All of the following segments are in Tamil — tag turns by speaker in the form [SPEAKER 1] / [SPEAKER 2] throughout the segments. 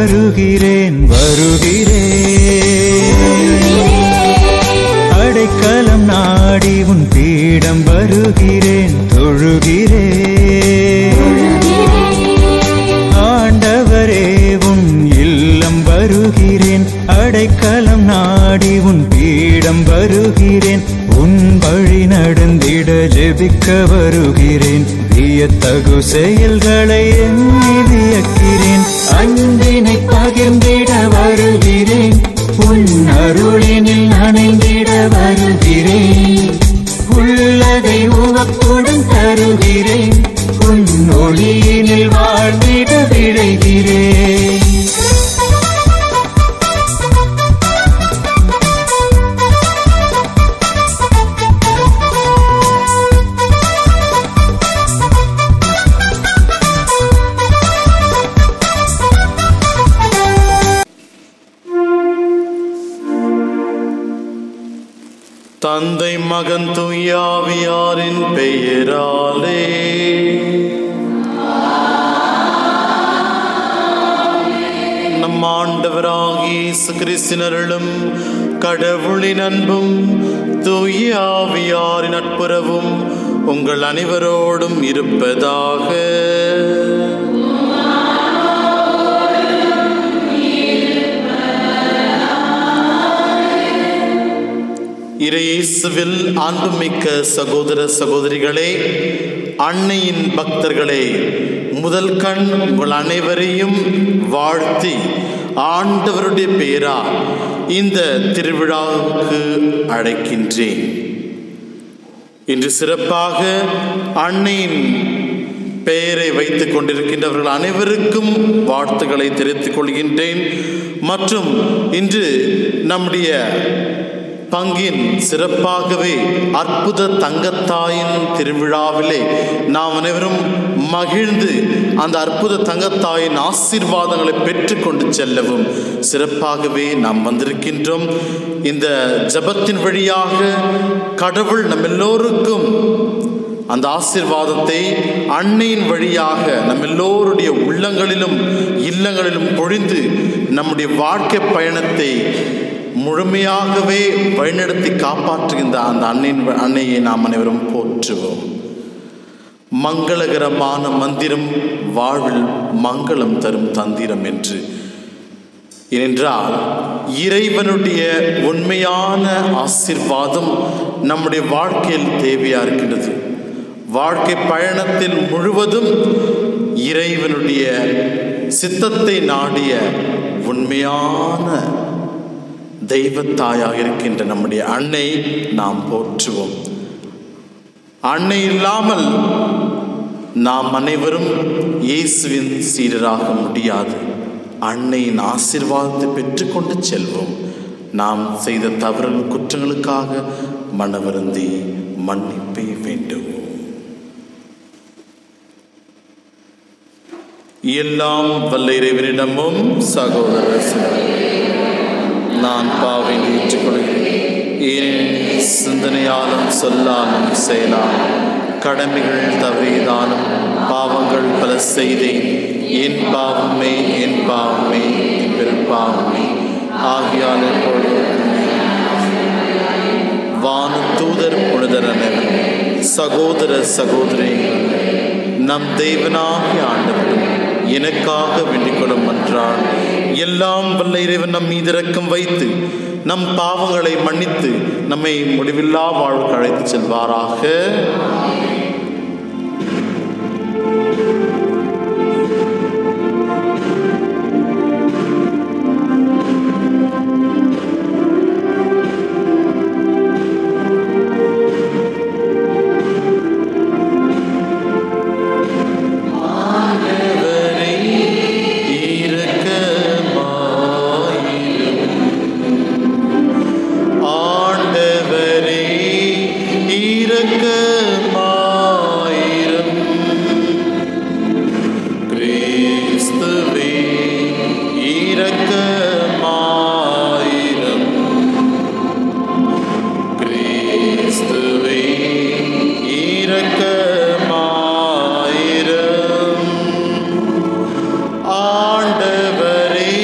[SPEAKER 1] வருகிறேன் வருகிறேன் அடைக்கலம் நாடி உன் பீடம் வருகிறேன் தொழுகிறேன் ஆண்டவரே உன் இல்லம் வருகிறேன் அடைக்கலம் நாடி உன் பீடம் வருகிறேன் உன் வழி நடந்திட ஜெபிக்க வருகிறேன் வியத்தகு செயல்களை எண்ணி வியக்கிறேன் அன்பினை பகிர்ந்திட வருகிறேன் உன் அருளினில் நனைந்திட வருகிறேன் உள்ளதை உவப்புடன் தருகிறேன் உன் ஒளியினில் வாழ்ந்திட விழைகிறேன்
[SPEAKER 2] தந்தை மகன் துயாவியாரின் பெயராலே நம் ஆண்டவராகிய இயேசு கிறிஸ்தினர்களும் கடவுளின் அன்பும் துயாவியாரின் நட்புறவும் உங்கள் அனைவரோடும் இருப்பதாக இறையேசுவில் அன்புமிக்க சகோதர சகோதரிகளே அன்னையின் பக்தர்களே முதல் கண் உங்கள் அனைவரையும் வாழ்த்தி ஆண்டவருடைய பெயரா இந்த திருவிழாவுக்கு அழைக்கின்றேன் இன்று சிறப்பாக அன்னையின் பெயரை வைத்துக் கொண்டிருக்கின்றவர்கள் அனைவருக்கும் வாழ்த்துக்களை தெரிவித்துக் கொள்கின்றேன் மற்றும் இன்று நம்முடைய பங்கின் சிறப்பாகவே அற்புத தங்கத்தாயின் திருவிழாவிலே நாம் அனைவரும் மகிழ்ந்து அந்த அற்புத தங்கத்தாயின் ஆசீர்வாதங்களை பெற்றுக்கொண்டு செல்லவும் சிறப்பாகவே நாம் வந்திருக்கின்றோம் இந்த ஜபத்தின் வழியாக கடவுள் நம் எல்லோருக்கும் அந்த ஆசீர்வாதத்தை அன்னையின் வழியாக நம் எல்லோருடைய உள்ளங்களிலும் இல்லங்களிலும் பொழிந்து நம்முடைய வாழ்க்கை பயணத்தை முழுமையாகவே வழிநடத்தி காப்பாற்றுகின்ற அந்த அன்னையின் அன்னையை நாம் அனைவரும் போற்றுவோம் மங்களகரமான மந்திரம் வாழ்வில் மங்களம் தரும் தந்திரம் என்று ஏனென்றால் இறைவனுடைய உண்மையான ஆசிர்வாதம் நம்முடைய வாழ்க்கையில் தேவையா இருக்கின்றது வாழ்க்கை பயணத்தில் முழுவதும் இறைவனுடைய சித்தத்தை நாடிய உண்மையான தெய்வத்தாயாக இருக்கின்ற நம்முடைய அன்னை நாம் போற்றுவோம் அன்னை இல்லாமல் நாம் அனைவரும் இயேசுவின் சீடராக முடியாது அன்னையின் ஆசீர்வாதத்தை பெற்றுக்கொண்டு செல்வோம் நாம் செய்த தவறு குற்றங்களுக்காக மனவருந்தி மன்னிப்பை வேண்டுவோம் எல்லாம் வல்ல இறைவனிடமும் சகோதர நான் பாவை ஏற்றுக்கொள்கிறேன் ஏனெனில் சிந்தனையாலும் சொல்லாலும் செயலாலும் கடமைகள் தவறியதாலும் பாவங்கள் பல செய்தேன் என் பாவமே என் பாவமே என் பெரும் பாவமே ஆகியால் எப்பொழுது வான தூதர் புனிதர் அனைவரும் சகோதர சகோதரி நம் தெய்வனாகிய ஆண்டவரும் எனக்காக வேண்டிக்கொள்ளும் என்றால் எல்லாம் வல்ல இறைவன் நம் மீது இரக்கம் வைத்து நம் பாவங்களை மன்னித்து நம்மை முடிவில்லா வாழ்வுக்கு அழைத்து செல்வாராக ஆண்டவரே, இரக்கமாயிரும். ஆண்டவரே, இரக்கமாயிரும். கிறிஸ்துவே, இரக்கமாயிரும். கிறிஸ்துவே, இரக்கமாயிரும். ஆண்டவரே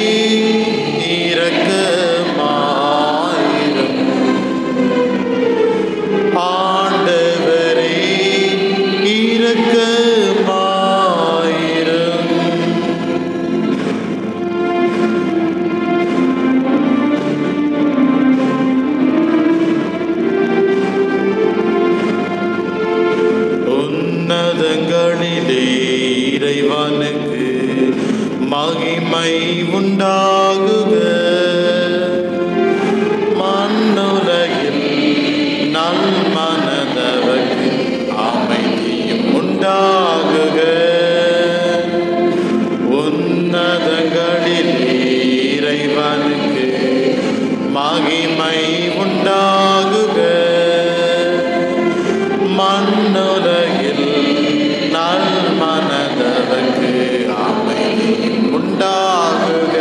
[SPEAKER 2] மண்ணுலகில் நல் மனதவர்க்கு அமைதி உண்டாகுக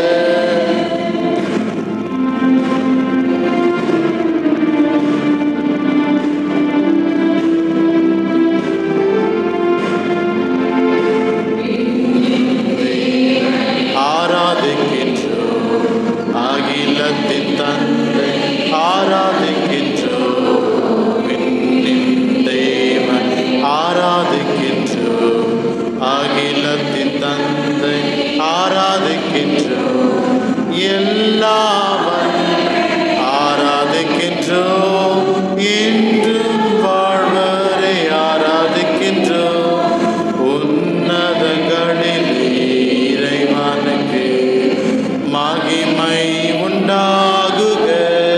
[SPEAKER 2] ஆராதிக்கின்றோம் அகிலத்தின் தந்தை ஆராதிக்கின்றோம் விண்ணின் தேவன் ஆராதிக்கின்றோம் அகிலத்தின் தந்தை ஆராதிக்கின்றோம் எல்லாவன் ஆராதிக்கின்றோம் என்றும் வாழ்வரை ஆராதிக்கின்றோம் உன்னதங்களில் இறைவனுக்கு மகிமை உண்டாகுக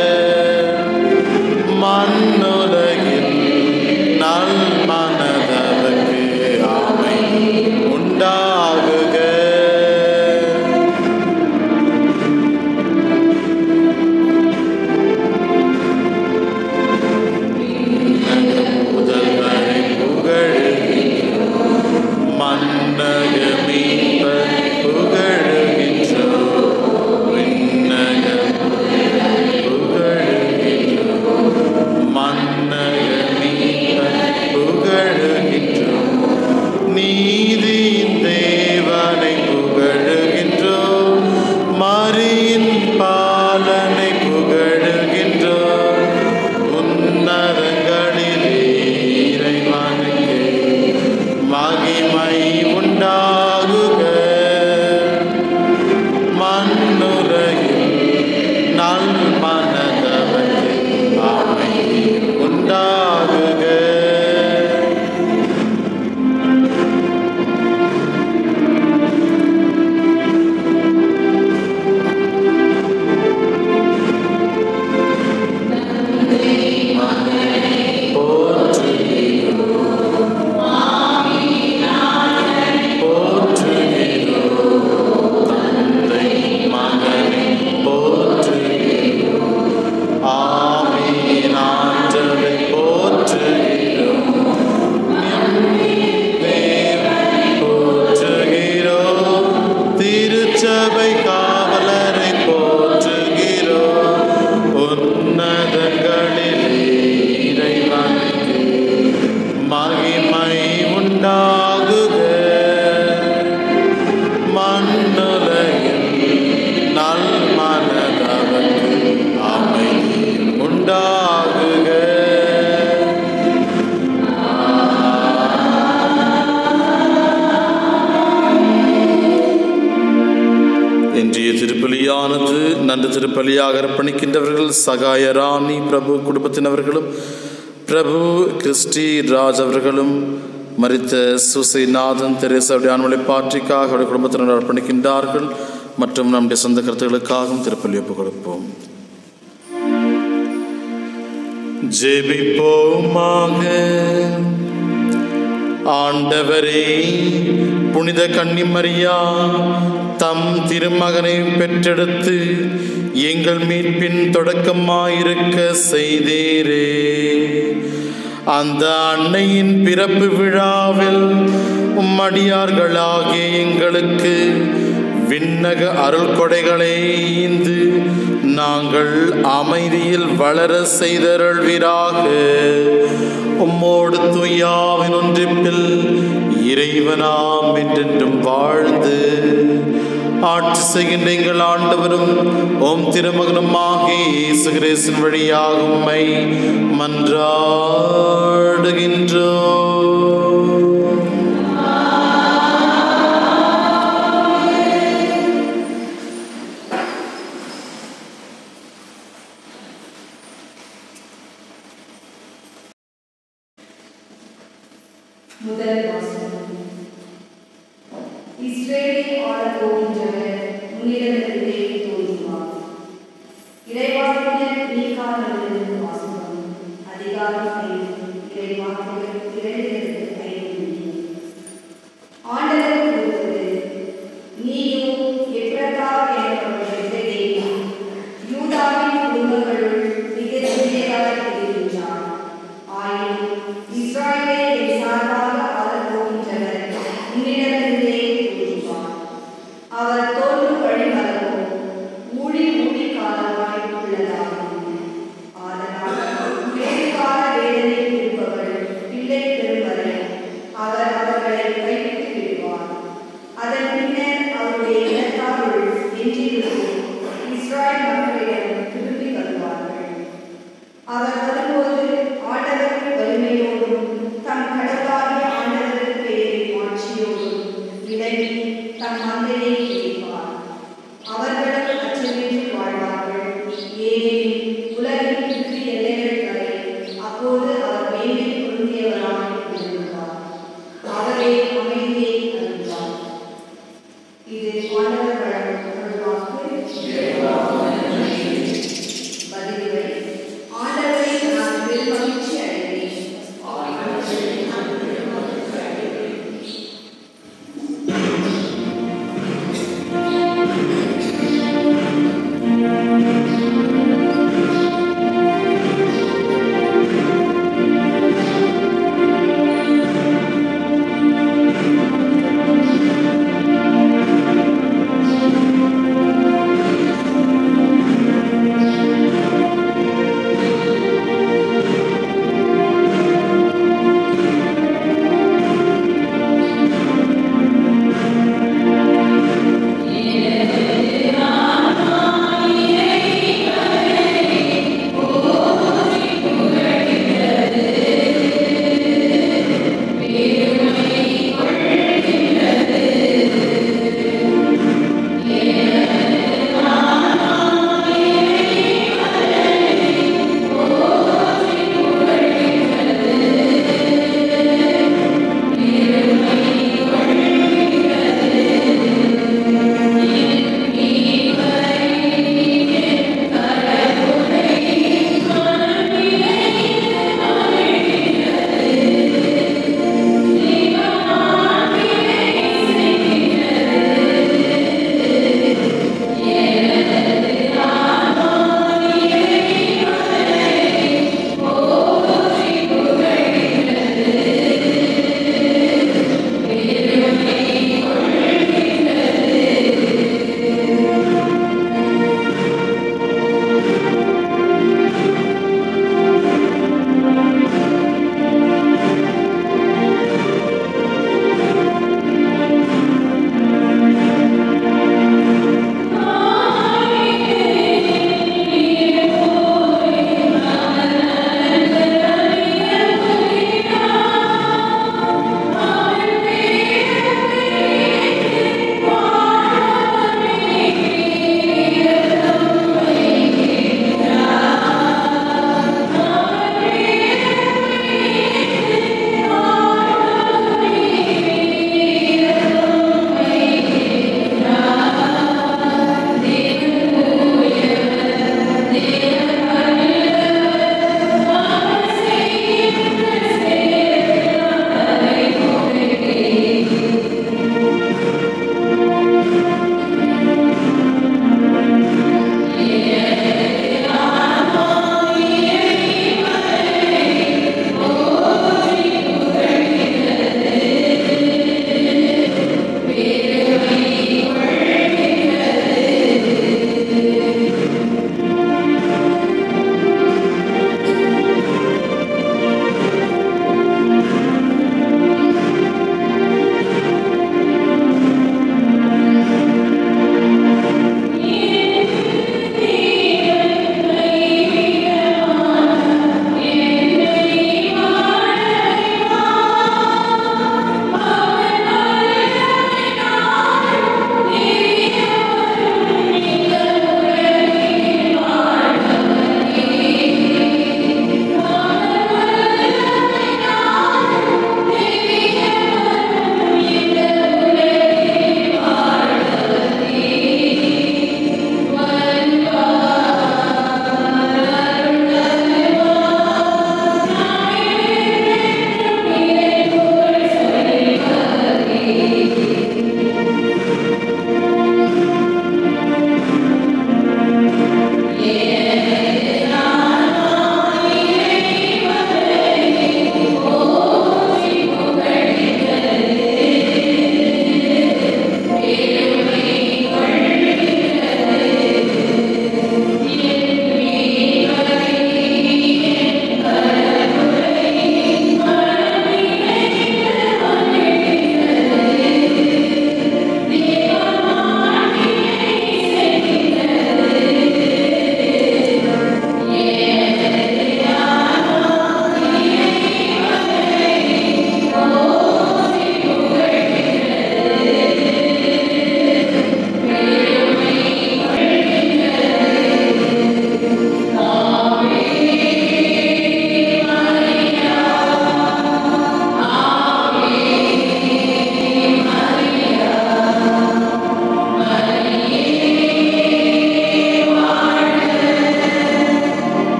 [SPEAKER 2] மண்ணுலகில் நல் மனதவர்க்கு அமைதி உண்டாகுக முதல்வரை புகழுகின்றோம் மன்னக மீட்பர் புகழுகின்றோம் விண்ணக புகழுகின்றோம் மன்னக மீட்பர் புகழுகின்றோம் நீதியின் தேவனை புகழுகின்றோம் மரியின் பாலனை புகழுகின்றோம் உன்னதங்களில் இறைவனுக்கு மகிமை உண்டாகுக மண்ணுலகில் நல் மனதவர்க்கு அமைதி உண்டாகுக போற்றுகிறோம் தந்தை மகனை போற்றுகிறோம் ஆவியின் ஆற்றலை போற்றுகிறோம் தேவனை போற்றுகிறோம் திருச்சபை காவலரை போற்றுகிறோம் உன்னதங்களில் இறைவனுக்கு மகிமை உண்டாகுக மண்ணுலகில் நல் மனதவர்க்கு அமைதி உண்டாகுக இன்றைய திருப்பலியானது நன்று திருப்பலியாக அர்ப்பணிக்கின்றவர்கள் சகாய ராணி பிரபு குடும்பத்தினவர்களும் பிரபு கிறிஸ்டி ராஜ் அவர்களும் மரித்த சுசைநாதன் தெரேசாவுடைய ஆண்மலை பாற்றிக்காக அவருடைய குடும்பத்தினர் அர்ப்பணிக்கின்றார்கள் மற்றும் நம்முடைய சொந்த கருத்துக்களுக்காகவும் திருப்பலி ஒப்புக் கொடுப்போம் ஜெபிப்போமாக ஆண்டவரே புனித கன்னிமரியா தம் திருமகனை பெற்றெடுத்து எங்கள் மீட்பின் தொடக்கமாயிருக்க செய்தீரே அந்த அன்னையின் பிறப்பு விழாவில் உம்மடியார்களாகிய எங்களுக்கு விண்ணக அருள் கொடைகளை ஈந்து நாங்கள் அமைதியில் வளர செய்தருள்வீராக உம்மோடு துயாவின் ஒன்றிப்பில் இறைவனாம் என்றென்றும் வாழ்ந்து ஆட்சி செய்கின்ற எங்கள் ஆண்டவரும் ஓம் திருமகனுமாகி இயேசு கிறிஸ்தின் வழியாக உம்மை மன்றாடுகின்றோம்
[SPEAKER 3] முதல் வாசகம் இஸ்ரேலை ஆளப் போகின்றவர் உன்னிடமிருந்தே தோன்றுவார் இறைவாக்கினர் மீகாவிலிருந்து வாசகம் அதிகாரம் ஐந்து இறைவாக்கினர் இரண்டிலிருந்து ஐந்து ஆண்டவர் கூறுவது நீயும் எப்ரதா எனப்படுகிற யூதாவின் குடும்பங்களுள் மிக சிறியதாக இருக்கின்றான் ஆயினும்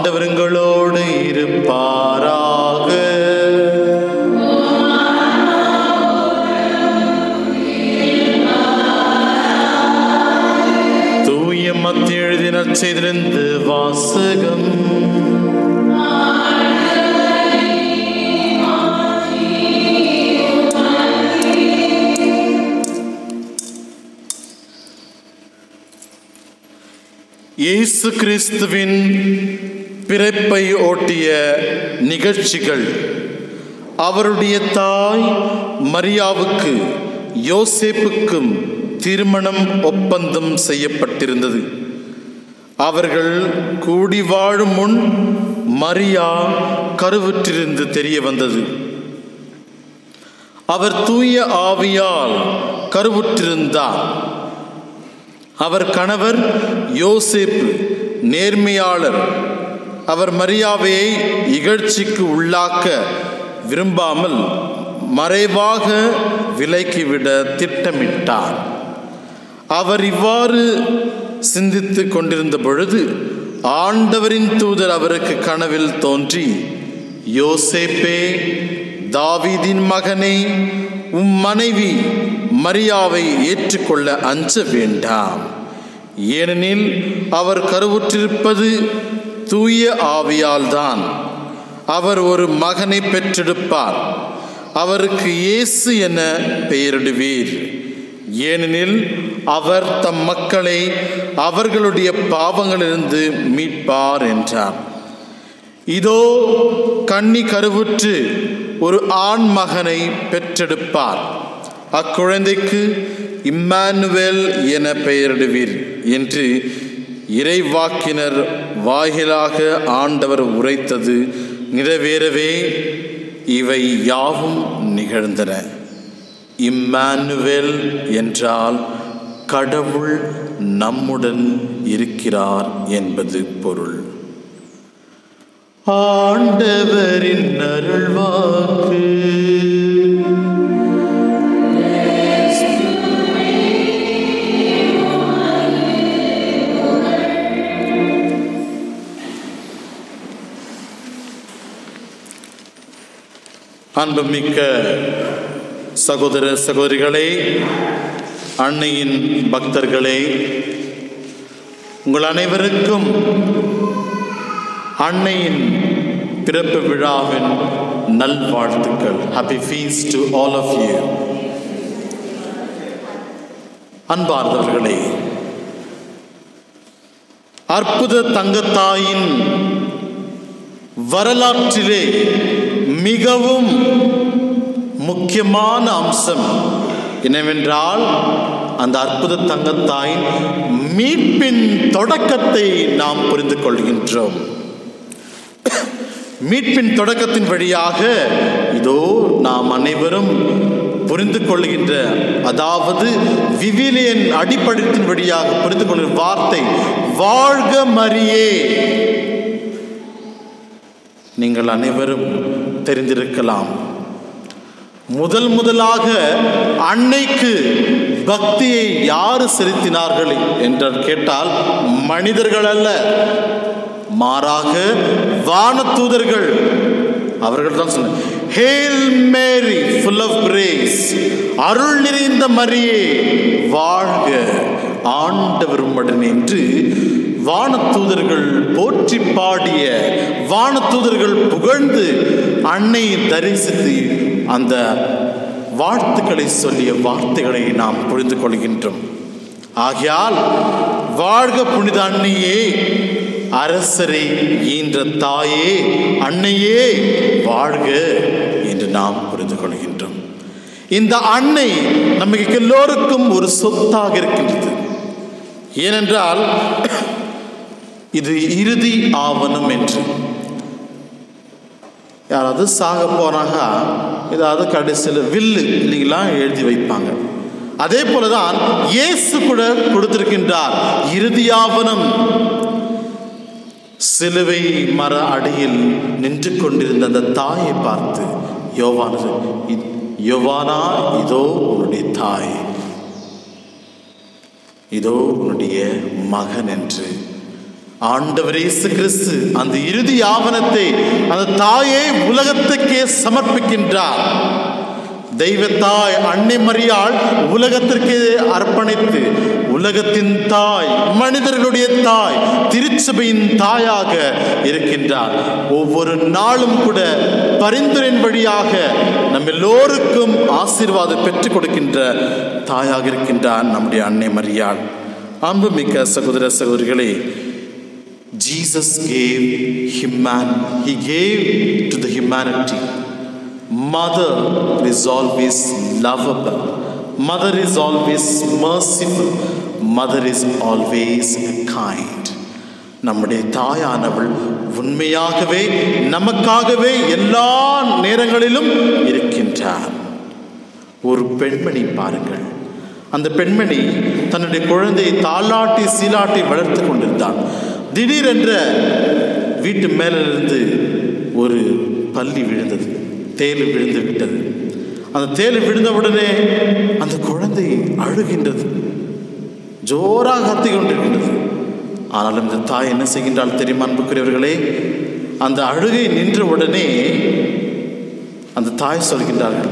[SPEAKER 2] ஆண்டவருங்களோடு இருப்பாராக தூய மத்திய எழுதின செய்திருந்து வாசகம் இயேசு கிறிஸ்துவின் பிறப்பை ஓட்டிய நிகழ்ச்சிகள் அவருடைய தாய் மரியாவுக்கு யோசேப்புக்கும் திருமணம் ஒப்பந்தம் செய்யப்பட்டிருந்தது அவர்கள் கூடி வாழும் முன் மரியா கருவுற்றிருந்து தெரிய வந்தது அவர் தூய ஆவியால் கருவுற்றிருந்தார் அவர் கணவர் யோசேப்பு நேர்மையாளர் அவர் மரியாவை இகழ்ச்சிக்கு உள்ளாக்க விரும்பாமல் மறைவாக விலக்கிவிட திட்டமிட்டார் அவர் இவ்வாறு சிந்தித்து கொண்டிருந்த பொழுது ஆண்டவரின் தூதர் அவருக்கு கனவில் தோன்றி யோசேப்பே தாவீதின் மகனே உம் மனைவி மரியாவை ஏற்றுக்கொள்ள அஞ்ச வேண்டாம் ஏனெனில் அவர் கருவுற்றிருப்பது தூய ஆவியால்தான் அவர் ஒரு மகனை பெற்றெடுப்பார் அவருக்கு இயேசு என பெயரிடுவீர் ஏனெனில் அவர் தம் மக்களை அவர்களுடைய பாவங்களிலிருந்து மீட்பார் என்றார் இதோ கன்னி கருவுற்று ஒரு ஆண் மகனை பெற்றெடுப்பார் அக்குழந்தைக்கு இம்மானுவேல் என பெயரிடுவீர் என்று இறைவாக்கினர் வாயிலாக ஆண்டவர் உரைத்தது நிறைவேறவே இவை யாவும் நிகழ்ந்தன இம்மானுவேல் என்றால் கடவுள் நம்முடன் இருக்கிறார் என்பது பொருள் ஆண்டவரின் அருள்வாக்கு அன்புமிக்க சகோதர சகோதரிகளே அன்னையின் பக்தர்களே உங்கள் அனைவருக்கும் அன்னையின் பிறப்பு விழாவின் நல்வாழ்த்துக்கள் happy feast to all of you அன்பார்ந்தவர்களே அற்புத தங்கத்தாயின் வரலாற்றிலே மிகவும் முக்கியமான அம்சம் என்னவென்றால் அந்த அற்புத தங்கத்தாயின் மீட்பின் தொடக்கத்தை நாம் புரிந்து கொள்கின்றோம் மீட்பின் தொடக்கத்தின் வழியாக இதோ நாம் அனைவரும் புரிந்து கொள்கின்ற அதாவது விவிலியன் அடிப்படைத்தின் வழியாக புரிந்து கொள்கிற வார்த்தை வாழ்க மரியே நீங்கள் அனைவரும் தெரிந்திருக்கலாம் முதல் முதலாக அன்னைக்கு பக்தியை யார் செலுத்தினார்கள் என்று கேட்டால் மனிதர்கள் அல்ல மாறாக வானதூதர்கள் அவர்கள் தான் சொன்ன hail Mary full of grace அருள் நிறைந்த மரியே வாழ்க ஆண்டவர் உம்முடன் என்று வானதூதர்கள் போற்றி பாடிய வானதூதர்கள் புகழ்ந்து அன்னையை தரிசித்து அந்த வாழ்த்துக்களை சொல்லிய வார்த்தைகளை நாம் புரிந்து கொள்கின்றோம் ஆகையால் வாழ்க புனித அன்னையே அரசரை ஈன்ற தாயே அன்னையே வாழ்க என்று நாம் புரிந்து கொள்கின்றோம் இந்த அன்னை நமக்கு எல்லோருக்கும் ஒரு சொத்தாக இருக்கின்றது ஏனென்றால் இது இறுதி ஆவணம் என்று யாராவது சாக போனாங்க ஏதாவது கடைசியில் வில்லு இல்லைங்களா எழுதி வைப்பாங்க அதே போலதான் இயேசு கூட கொடுத்திருக்கின்றார் இறுதியாவனம் சிலுவை மர அடியில் நின்று கொண்டிருந்த அந்த தாயை பார்த்து யோவானது "இ- யோவானா இதோ உன்னுடைய தாய் இதோ உன்னுடைய மகன் என்று ஆண்டவர் இயேசு கிறிஸ்து அந்த இறுதி ஆவணத்தை அந்த தாயை உலகத்துக்கே சமர்ப்பிக்கின்றார் தெய்வத்தாய் அன்னை மரியாள் உலகத்திற்கே அர்ப்பணித்து உலகத்தின் தாய் மனிதர்களுடைய தாய் திருச்சபையின் தாயாக இருக்கின்றார் ஒவ்வொரு நாளும் கூட பரிந்துரையின் வழியாக நம்ம எல்லோருக்கும் ஆசீர்வாதம் பெற்றுக் கொடுக்கின்ற தாயாக இருக்கின்றார் நம்முடைய அன்னை மரியாள் அன்புமிக்க சகோதர சகோதரிகளே Jesus gave human he gave to the humanity mother is always lovable mother is always merciful mother is always kind நம்முடைய தாயானவள் உண்மையாகவே நமக்காகவே எல்லா நேரங்களிலும் இருக்கின்றார் ஒரு பெண்மணி பாருங்கள் அந்த பெண்மணி தன்னுடைய குழந்தையை தாளாட்டி சீலாட்டி வளர்த்து கொண்டிருந்தாள் திடீரென்ற வீட்டு மேலிருந்து ஒரு பள்ளி விழுந்தது தேல் விழுந்து விட்டது அந்த தேல் விழுந்தவுடனே அந்த குழந்தை அழுகின்றது ஜோராக கத்தி கொண்டிருக்கின்றது ஆனாலும் இந்த தாய் என்ன செய்கின்றால் தெரியுமா அன்புக்குரியவர்களே அந்த அழுகை நின்ற உடனே அந்த தாய் சொல்கின்றார்கள்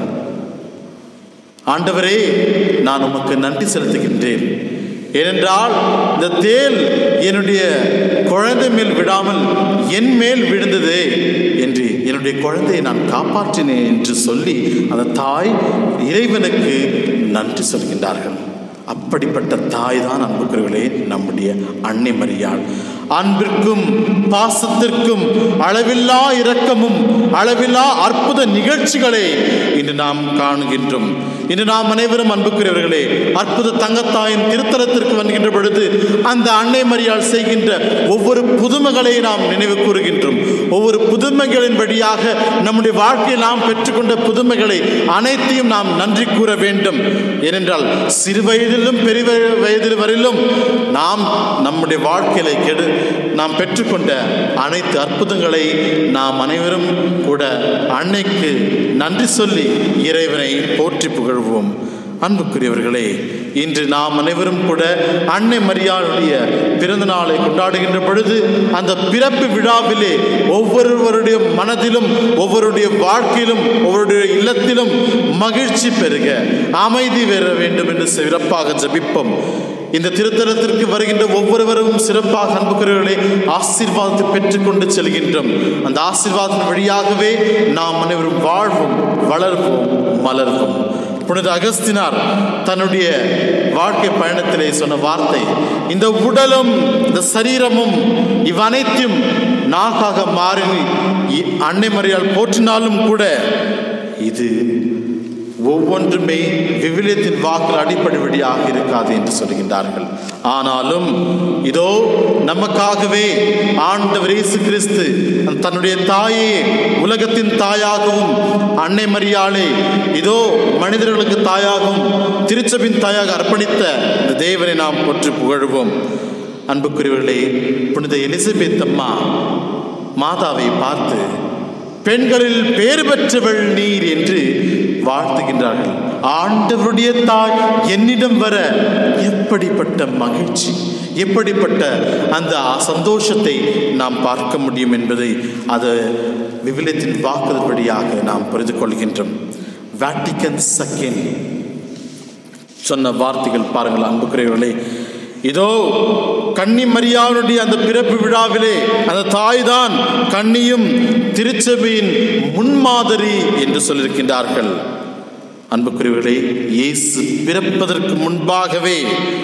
[SPEAKER 2] ஆண்டவரே நான் உமக்கு நன்றி செலுத்துகின்றேன் ஏனென்றால் இந்த தேல் என்னுடைய குழந்தை மேல் விடாமல் என் மேல் விழுந்ததே என்று என்னுடைய குழந்தையை நான் காப்பாற்றினேன் என்று சொல்லி அந்த தாய் இறைவனுக்கு நன்றி சொல்கின்றார்கள் அப்படிப்பட்ட தாய் தான் அன்புக்குரியவர்களே நம்முடைய அன்னை மரியாள் அன்பிற்கும் பாசத்திற்கும் அளவில்லா இரக்கமும் அளவில்லா அற்புத நிகழ்ச்சிகளை இன்று நாம் காணுகின்றோம் இன்று நாம் அனைவரும் அன்புக்குரியவர்களே அற்புத தங்கத்தாயின் திருத்தலத்திற்கு வருகின்ற பொழுது அந்த அன்னை மரியாள் செய்கின்ற ஒவ்வொரு புதுமைகளை நாம் நினைவு கூறுகின்றோம் ஒவ்வொரு புதுமைகளின் வழியாக நம்முடைய வாழ்க்கையில் நாம் பெற்றுக்கொண்ட புதுமைகளை அனைத்தையும் நாம் நன்றி கூற வேண்டும் ஏனென்றால் சிறு வயதிலும் பெரிய வயதில் வரையிலும் நாம் நம்முடைய வாழ்க்கையில கெடு நாம் பெற்றுக்கொண்ட அனைத்து அற்புதங்களை நாம் அனைவரும் கூட அன்னைக்கு நன்றி சொல்லி இறைவனை போற்றி புகழ்வோம் அன்புக்குரியவர்களே இன்று நாம் அனைவரும் கூட அன்னை மரியாளுடைய பிறந்த நாளை கொண்டாடுகின்ற பொழுது அந்த பிறப்பு விழாவிலே ஒவ்வொருவருடைய மனதிலும் ஒவ்வொருடைய வாழ்க்கையிலும் ஒவ்வொருடைய இல்லத்திலும் மகிழ்ச்சி பெருக அமைதி பெற வேண்டும் என்று சிறப்பாக ஜபிப்போம் இந்த திருத்தலத்திற்கு வருகின்ற ஒவ்வொருவரும் சிறப்பாக அன்புக்குரியவர்களே ஆசீர்வாதத்தை பெற்றுக்கொண்டு செல்கின்றோம் அந்த ஆசீர்வாதத்தின் வழியாகவே நாம் அனைவரும் வாழ்வோம் வளர்வோம் மலர்வோம் புனித அகஸ்தினார் தன்னுடைய வாழ்க்கை பயணத்திலே சொன்ன வார்த்தை இந்த உடலும் இந்த சரீரமும் இவ்வனைத்தையும் நாக்காக மாறி இ- அன்னை மரியால் போற்றினாலும் கூட இது ஒவ்வொன்றுமே விவிலியத்தின் வாக்கில் அடிப்படையாக இருக்காது என்று சொல்கின்றார்கள் ஆனாலும் இதோ நமக்காகவே ஆண்டவர் இயேசு கிறிஸ்து தன்னுடைய தாயே உலகத்தின் தாயாகவும் அன்னை மரியாளே இதோ மனிதர்களுக்கு தாயாகவும் திருச்சபின் தாயாக அர்ப்பணித்த இந்த தேவனை நாம் போற்றி புகழ்வோம் அன்புக்குரியவர்களே புனித எலிசபெத் அம்மா மாதாவை பார்த்து பெண்களில் பேறு பெற்றவள் நீர் என்று வாழ்த்துகின்றார்கள் ஆண்டவருடைய தாய் என்னிடம் வர எப்படிப்பட்ட மகிழ்ச்சி எப்படிப்பட்ட அந்த சந்தோஷத்தை நாம் பார்க்க முடியும் என்பதை அது விவிலியத்தின் வாக்குதல் வழியாக நாம் புரிந்து கொள்கின்றோம் வேட்டிக்கன் செகண்ட் சொன்ன வார்த்தைகள் பாருங்கள் அன்புக்குரியவர்களே இதோ கன்னி மரியாவுடைய அந்த பிறப்பு விழாவிலே அந்த தாய்தான் கன்னியும் திருச்சபையின் முன்மாதிரி என்று சொல்லியிருக்கின்றார்கள் அன்புக்குரியவர்களே இயேசு பிறப்பதற்கு முன்பாகவே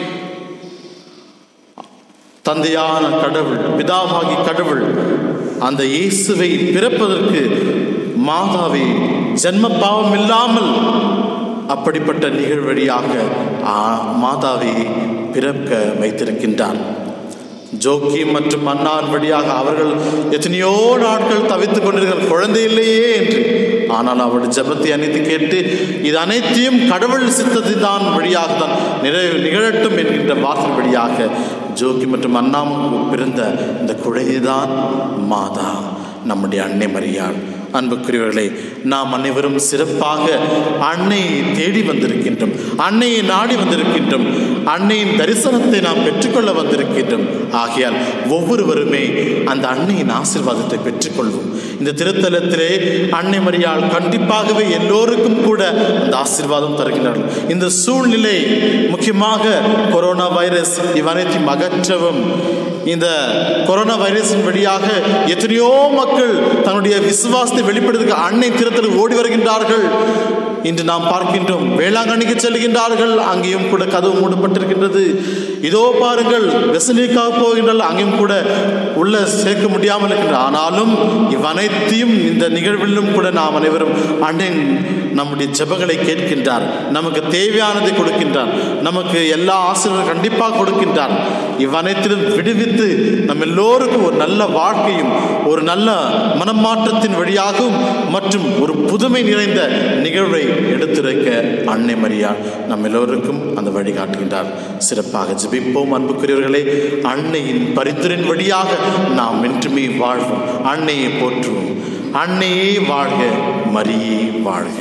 [SPEAKER 2] தந்தையான கடவுள் பிதாவாகி கடவுள் அந்த இயேசுவை பிறப்பதற்கு மாதாவை ஜென்ம பாவம் இல்லாமல் அப்படிப்பட்ட நிகழ்வழியாக ஆ- மாதாவை பிறக்க வைத்திருக்கின்றார் ஜோக்கி மற்றும் மன்னார் வழியாக அவர்கள் எத்தனையோ நாட்கள் தவித்துக் கொண்டிருக்கிற குழந்தை இல்லையே என்று ஆனால் அவருடைய ஜெபத்தை அனைத்து கேட்டு இது அனைத்தையும் கடவுள் சித்தத்தின் தான் வழியாக தான் நிறைவு நிகழட்டும் என்கின்ற வார்த்தை வழியாக ஜோக்கி மற்றும் அண்ணாமுக்கு பிறந்த இந்த குழந்தைதான் மாதா நம்முடைய அன்னை மரியாள் அன்புக்குரியவர்களே நாம் அனைவரும் சிறப்பாக அன்னையை தேடி வந்திருக்கின்றோம் அன்னையை நாடி வந்திருக்கின்றோம் அன்னையின் தரிசனத்தை நாம் பெற்றுக்கொள்ள வந்திருக்கின்றோம் ஆகையால் ஒவ்வொருவருமே அந்த அன்னையின் ஆசீர்வாதத்தை பெற்றுக்கொள்வோம் இந்த திருத்தலத்திலே அன்னை மரியாள் கண்டிப்பாகவே எல்லோருக்கும் கூட அந்த ஆசீர்வாதம் தருகிறார்கள் இந்த சூழ்நிலை முக்கியமாக கொரோனா வைரஸ் இவ்வனைத்தையும் அகற்றவும் இந்த கொரோனா வைரஸின் வழியாக எத்தனையோ மக்கள் தன்னுடைய விசுவாசத்தை வெளிப்படுத்துக்கு அன்னை திருத்தல் ஓடி வருகின்றார்கள் இன்று நாம் பார்க்கின்றோம் வேளாங்கண்ணிக்கு செல்கின்றார்கள் அங்கேயும் கூட கதவு மூடப்பட்டிருக்கின்றது இதோ பாருங்கள் வெசலிக்காக போகின்றார்கள் அங்கேயும் கூட உள்ள சேர்க்க முடியாமல் இருக்கின்ற ஆனாலும் இவ்வனைத்தையும் இந்த நிகழ்விலும் கூட நாம் அனைவரும் அண்ணன் நம்முடைய ஜெபங்களை கேட்கின்றார் நமக்கு தேவையானதை கொடுக்கின்றார் நமக்கு எல்லா ஆசீர்வாதம் கண்டிப்பாக கொடுக்கின்றார் இவ்வனைத்திலும் விடுவித்து நம்ம எல்லோருக்கும் ஒரு நல்ல வாழ்க்கையும் ஒரு நல்ல மனமாற்றத்தின் வழியாகவும் மற்றும் ஒரு புதுமை நிறைந்த நிகழ்வை எடுத்துரைக்க அன்னை மரியாள் நம் எல்லோருக்கும் அந்த வழிகாட்டுகின்றார் சிறப்பாக ஜெபிப்போம் அன்புக்குரியவர்களே அன்னையின் பரிந்துரையின் வழியாக நாம் என்றுமே வாழ்வோம் அன்னையை போற்றுவோம் அன்னையே வாழ்க மரியே வாழ்க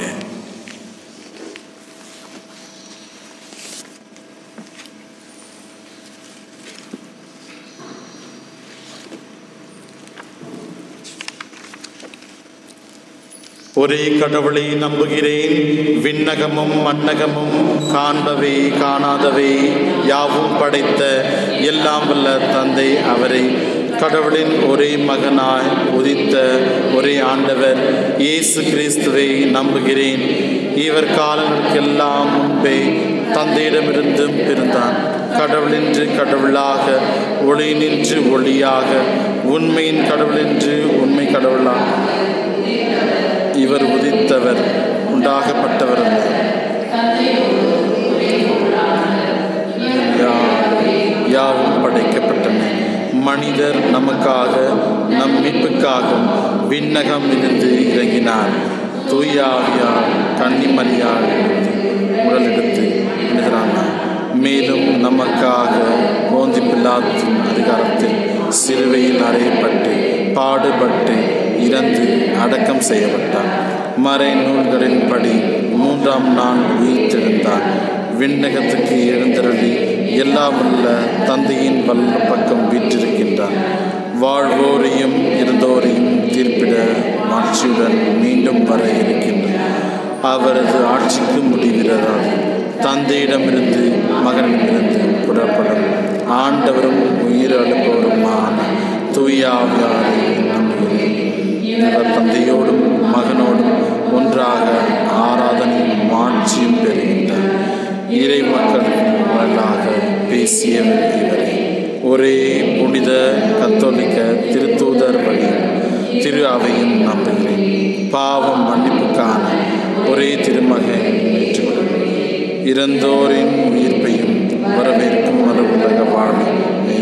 [SPEAKER 2] ஒரே கடவுளை நம்புகிறேன் விண்ணகமும் மண்ணகமும் காண்பவே காணாதவை யாவும் படைத்த எல்லாம் வல்ல தந்தை அவரை கடவுளின் ஒரே மகனாய் உதித்த ஒரே ஆண்டவர் இயேசு கிறிஸ்துவை நம்புகிறேன் இவர் காலங்களுக்கெல்லாம் முன்பே தந்தையிடமிருந்தும் பிறந்தார் கடவுளின்று கடவுளாக ஒளி நின்று ஒளியாக உண்மையின் கடவுளின்று உண்மை கடவுளாக இவர் உதித்தவர் உண்டாகப்பட்டவர் அல்ல யா- யாவும் படைக்கப்பட்டன மனிதர் நமக்காக நம் மீட்புக்காகவும் விண்ணகம் இருந்து இறங்கினார் தூயாவியார் கன்னிமரியால் உடலெடுத்து மனிதரானார் மேலும் நமக்காக போந்தி பில்லாத்தின் அதிகாரத்தில் சிலுவையில் அறையப்பட்டு பாடுபட்டு இறந்து அடக்கம் செய்யப்பட்டார் மறை நூல்களின்படி மூன்றாம் நாள் உயிர்த்தெழுந்தார் விண்ணகத்துக்கு எழுந்தருளி எல்லாம் வல்ல தந்தையின் வல்ல பக்கம் வீற்றிருக்கின்றார் வாழ்வோரையும் இருந்தோரையும் தீர்ப்பிட மாட்சியுடன் மீண்டும் வர இருக்கின்றார் அவரது ஆட்சிக்கு முடிகிறார் தந்தையிடமிருந்து மகனிடமிருந்து புறப்படும் ஆண்டவரும் உயிர் அழுப்பவருமான தூயாவியாரை நம்புகிறேன் இவர் தந்தையோடும் மகனோடும் ஒன்றாக ஆராதனையும் மாட்சியும் பெறுகின்றார் இறை மக்களுக்கு வரலாக பேசியவர் இவரே ஒரே புனித கத்தோலிக்க திருத்தூதர் வழி திரு அவையும் நம்புகிறேன் பாவம் மன்னிப்புக்கான ஒரே திருமகன் ஏற்றுக்கொள்கிறேன் இறந்தோரின் உயிர்ப்பையும் வரவேற்கும் மறுவுலக வாழ்வை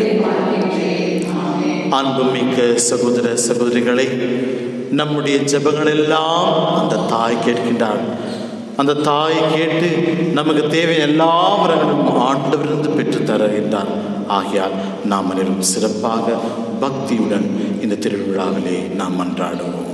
[SPEAKER 2] அன்புமிக்க சகோதர சகோதரிகளை நம்முடைய ஜெபங்களெல்லாம் அந்த தாய் கேட்கின்றார் அந்த தாய் கேட்டு நமக்கு தேவை எல்லா வரங்களும் ஆண்டவரிலிருந்து பெற்று தருகின்றார் ஆகையால் நாம் அனைவரும் சிறப்பாக பக்தியுடன் இந்த திருவிழாவிலே நாம் மன்றாடுவோம்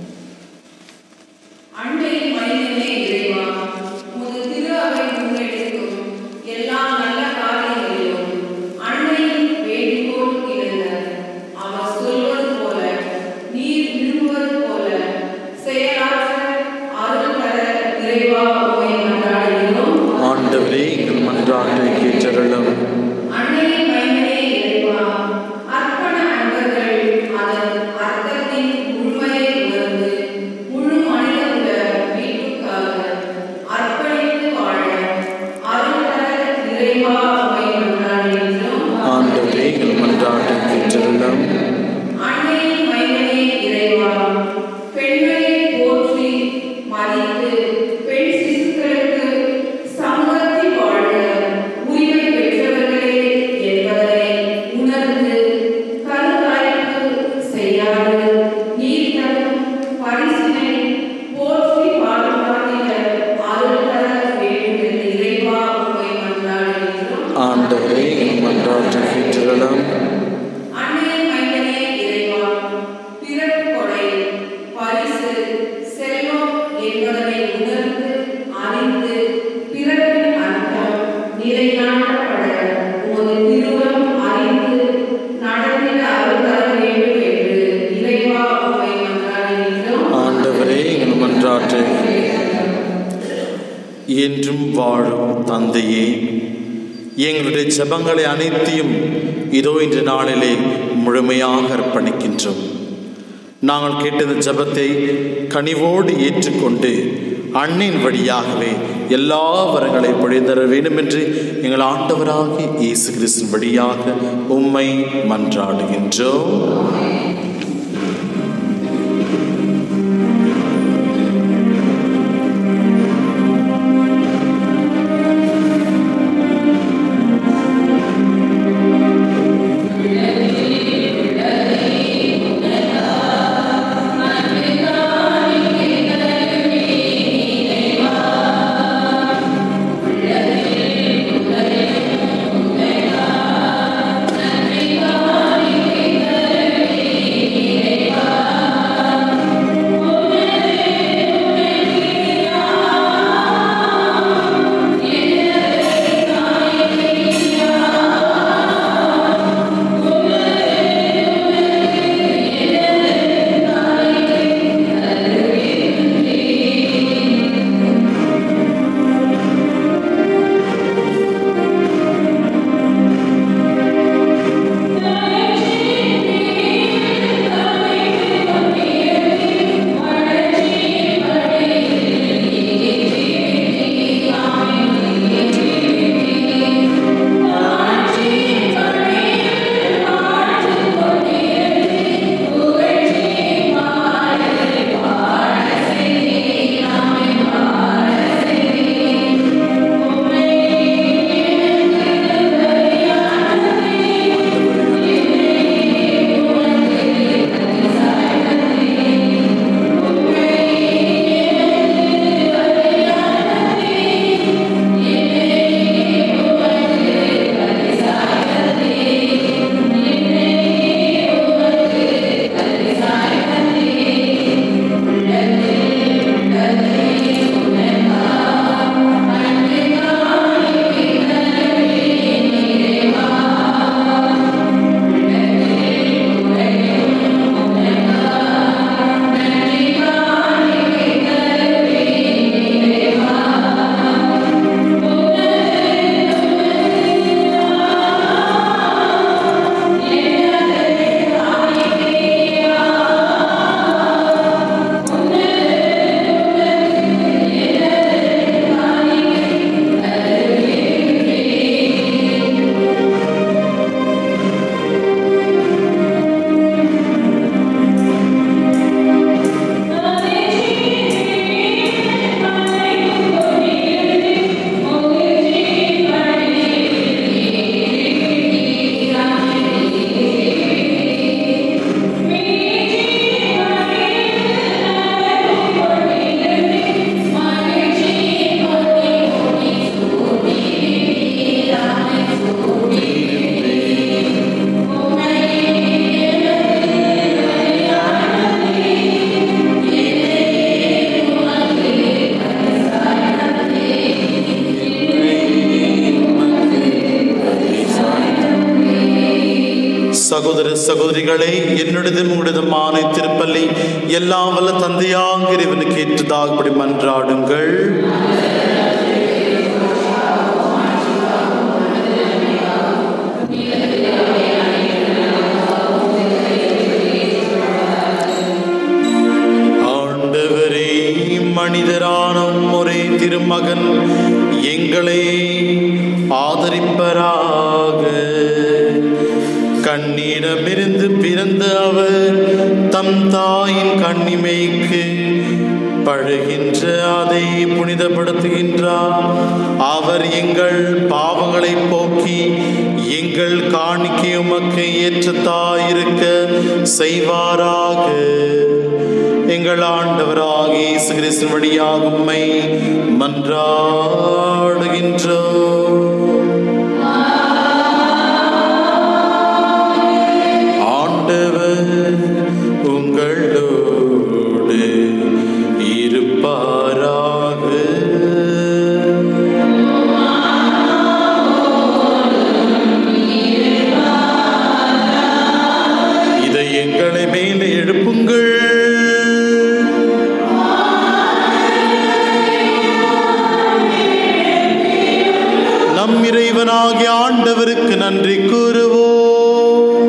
[SPEAKER 3] அன்னையின் மைந்தனே இறைவா உமது திரு அவை முன்னெடுக்கும் எல்லா நல்ல காரியங்களிலும் அன்னையின் வேண்டுகோள் இணங்க அவர் சொல்வது போல நீர் விரும்புவது போல செயலாற்ற அருள் தர இறைவா உமை மன்றாடுகிறோம்
[SPEAKER 2] ஆண்டவரே எங்கள் மன்றாட்டை கேட்டருளும்
[SPEAKER 3] அன்னையின் மைந்தனே இறைவா அர்ப்பண அன்பர்கள் அதன் அர்த்தத்தின் உண்மையை உணர்ந்து முழு மனிதகுல மீட்புக்காக அர்ப்பணித்து வாழ அருள் தர இறைவா உமை மன்றாடுகிறோம்
[SPEAKER 2] ஆண்டவரே எங்கள் மன்றாட்டை கேட்டருளும்
[SPEAKER 3] அன்னையின் மைந்தனே இறைவா பெண்களை போற்றி மதித்து பெண் சிசுக்களுக்கு சமூகத்தில் வாழ உரிமை பெற்றவர்களே என்பதை உணர்ந்து கருத்தாய்ப்பு செய்யாது நீர் தரும் பரிசினை போற்றி பாடுபாடில அருள் தர வேண்டும் என்று இறைவா உமை மன்றாடுகிறோம்
[SPEAKER 2] ஆண்டவரே எங்கள் மன்றாட்டை கேட்டருளும்
[SPEAKER 3] அன்னையின் மைந்தனே இறைவா பிறப்பு கொடை பரிசு செல்வம் என்பதனை உணர்ந்து
[SPEAKER 2] என்றும் வாழும் தந்தையே எங்களுடைய ஜெபங்களை அனைத்தையும் இதோ இன்று நாளிலே முழுமையாக அர்ப்பணிக்கின்றோம் நாங்கள் கேட்டது ஜெபத்தை கனிவோடு ஏற்றுக்கொண்டு அன்னின் வழியாகவே எல்லா வரங்களை பொழிந்தர வேண்டும் என்று எங்கள் ஆண்டவராகிய இயேசு கிறிஸ்து வழியாக உம்மை மன்றாடுகின்றோம் சகோதர சகோதரிகளே என்னுடையதும் உங்களுடையதுமான திருப்பள்ளி எல்லா வல்ல தந்தையாக இறைவனுக்கு ஏற்றதாகப்படி மன்றாடுங்கள் ஆண்டவரே மனிதரான ஒரே திருமகன் எங்களை ஆதரிப்பராக கண்ணிடமிருந்து பிறந்த அவர் தம் தாயின் கண்ணிமைக்கு பழுகின்ற அதை புனிதப்படுத்துகின்றார் அவர் எங்கள் பாவங்களை போக்கி எங்கள் காணிக்கை உமக்கு ஏற்றத்தாயிருக்க செய்வாராக எங்கள் ஆண்டவராக இயேசு கிறிஸ்து வழியாக உம்மை மன்றாடுகின்றோம் ஆண்டவர் உங்களோடு இருப்பாராக இதை எங்களை மேலே எழுப்புங்கள் இறைவனாகிய ஆண்டவருக்கு நன்றி கூறுவோம்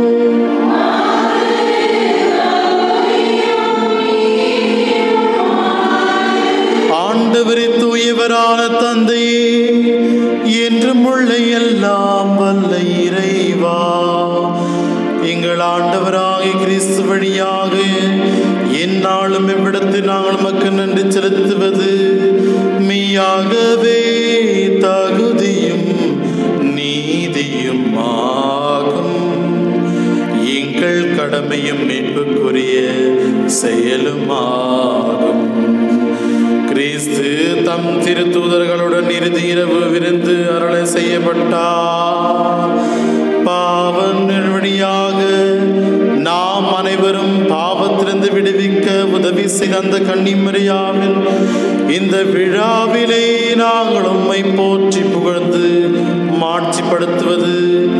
[SPEAKER 2] ஆண்டவரே தூயவரான தந்தையே என்றும் உள்ள எல்லாம் வல்ல இறைவா எங்கள் ஆண்டவராகிய கிறிஸ்து வழியாக எந்நாளும் எவ்விடத்தில் நாங்கள் நமக்கு நன்றி செலுத்துவது மெய்யாகவே தகுதியும் நீதியும் ஆகும் எங்கள் கடமையும் மீட்புக்குரிய செயலுமாகும் கிறிஸ்து தம் திருத்தூதர்களுடன் இறுதி இரவு விருந்து அருளை செய்யப்பட்டார் பாவம் வழியாக நாம் அனைவரும் பாவத்திலிருந்து விடுவிக்க உதவி செய்த அந்த கன்னிமரியாவின் இந்த விழாவிலே நாங்கள் உம்மை போற்றி புகழ்ந்து மாட்சிப்படுத்துவது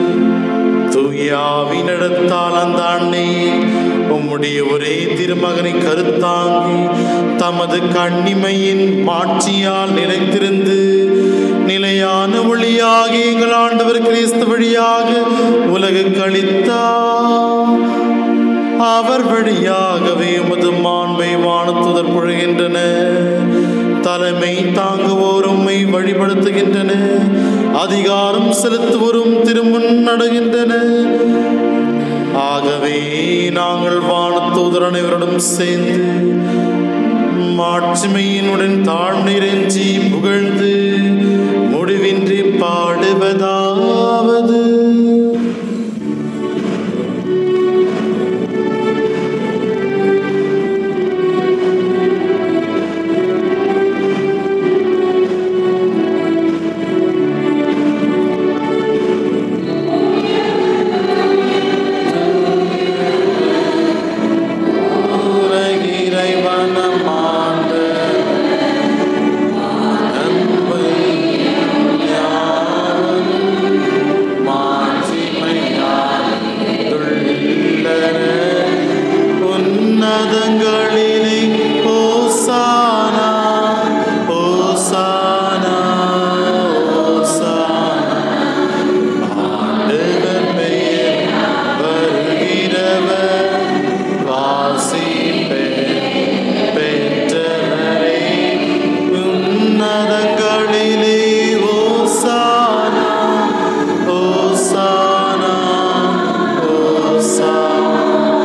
[SPEAKER 2] தூயாவினிடத்தால் அந்த அன்னை உம்முடைய ஒரே திருமகனை கருத்தாங்கி தமது கண்ணிமையின் மாட்சியால் நிலைத்திருந்து நிலையான ஒளியாக எங்கள் ஆண்டவர் கிறிஸ்து வழியாக உலகு கழித்தார் அவர் வழியாகவே உமது மாண்பை வானத்துதர் பொழுகின்றன தலைமை தாங்குவோர் உம்மை வழிபடுத்துகின்றன அதிகாரம் செலுத்துவோரும் திருமுன் நடுகின்றன ஆகவே நாங்கள் வானத்தூதர் அனைவருடன் சேர்ந்து மாட்சிமையினுடன் தாழ்நிறைஞ்சி புகழ்ந்து முடிவின்றி பாடுவதாவது இறைவனமாண்ட அன்பை யாவரும் மாட்சிமையால் துள்ளன. உன்னதங்களிலே ஓசானா ஓசானா ஓசானா ஆண்டவர் பெயர் வருகிறவர் வாசி பெற்றவரே உன்னதங்களிலே ஓசானா ஓசானா ஓசானா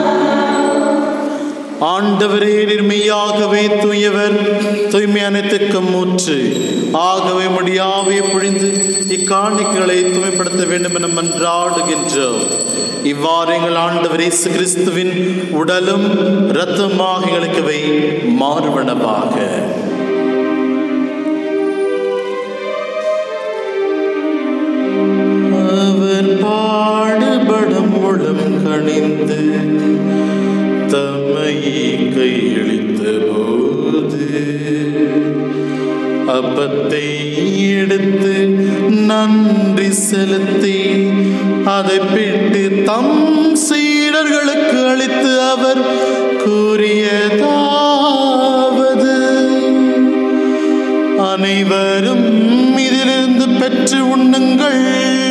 [SPEAKER 2] ஆண்டவரே நிர்மையாகவே தூயவர் தூய்மை அனைத்துக்கும் மூற்று ஆகவே முடியாவே பொழிந்து இக்காணிக்கைகளை தூய்மைப்படுத்த வேண்டும் என மன்றாடுகின்றோம் இவ்வாறு எங்கள் ஆண்டவர் இயேசு கிறிஸ்துவின் உடலும் இரத்தமாக எங்களுக்குவை மாறுவனவாக அவர் பாடுபடும் முழம் கணிந்து தம்மையே கையளித்த போது அப்பத்தை எடுத்து நன்றி செலுத்தி அதை பிட்டு தம் சீடர்களுக்கு அளித்து அவர் கூறியதாவது அனைவரும் இதிலிருந்து பெற்று உண்ணுங்கள்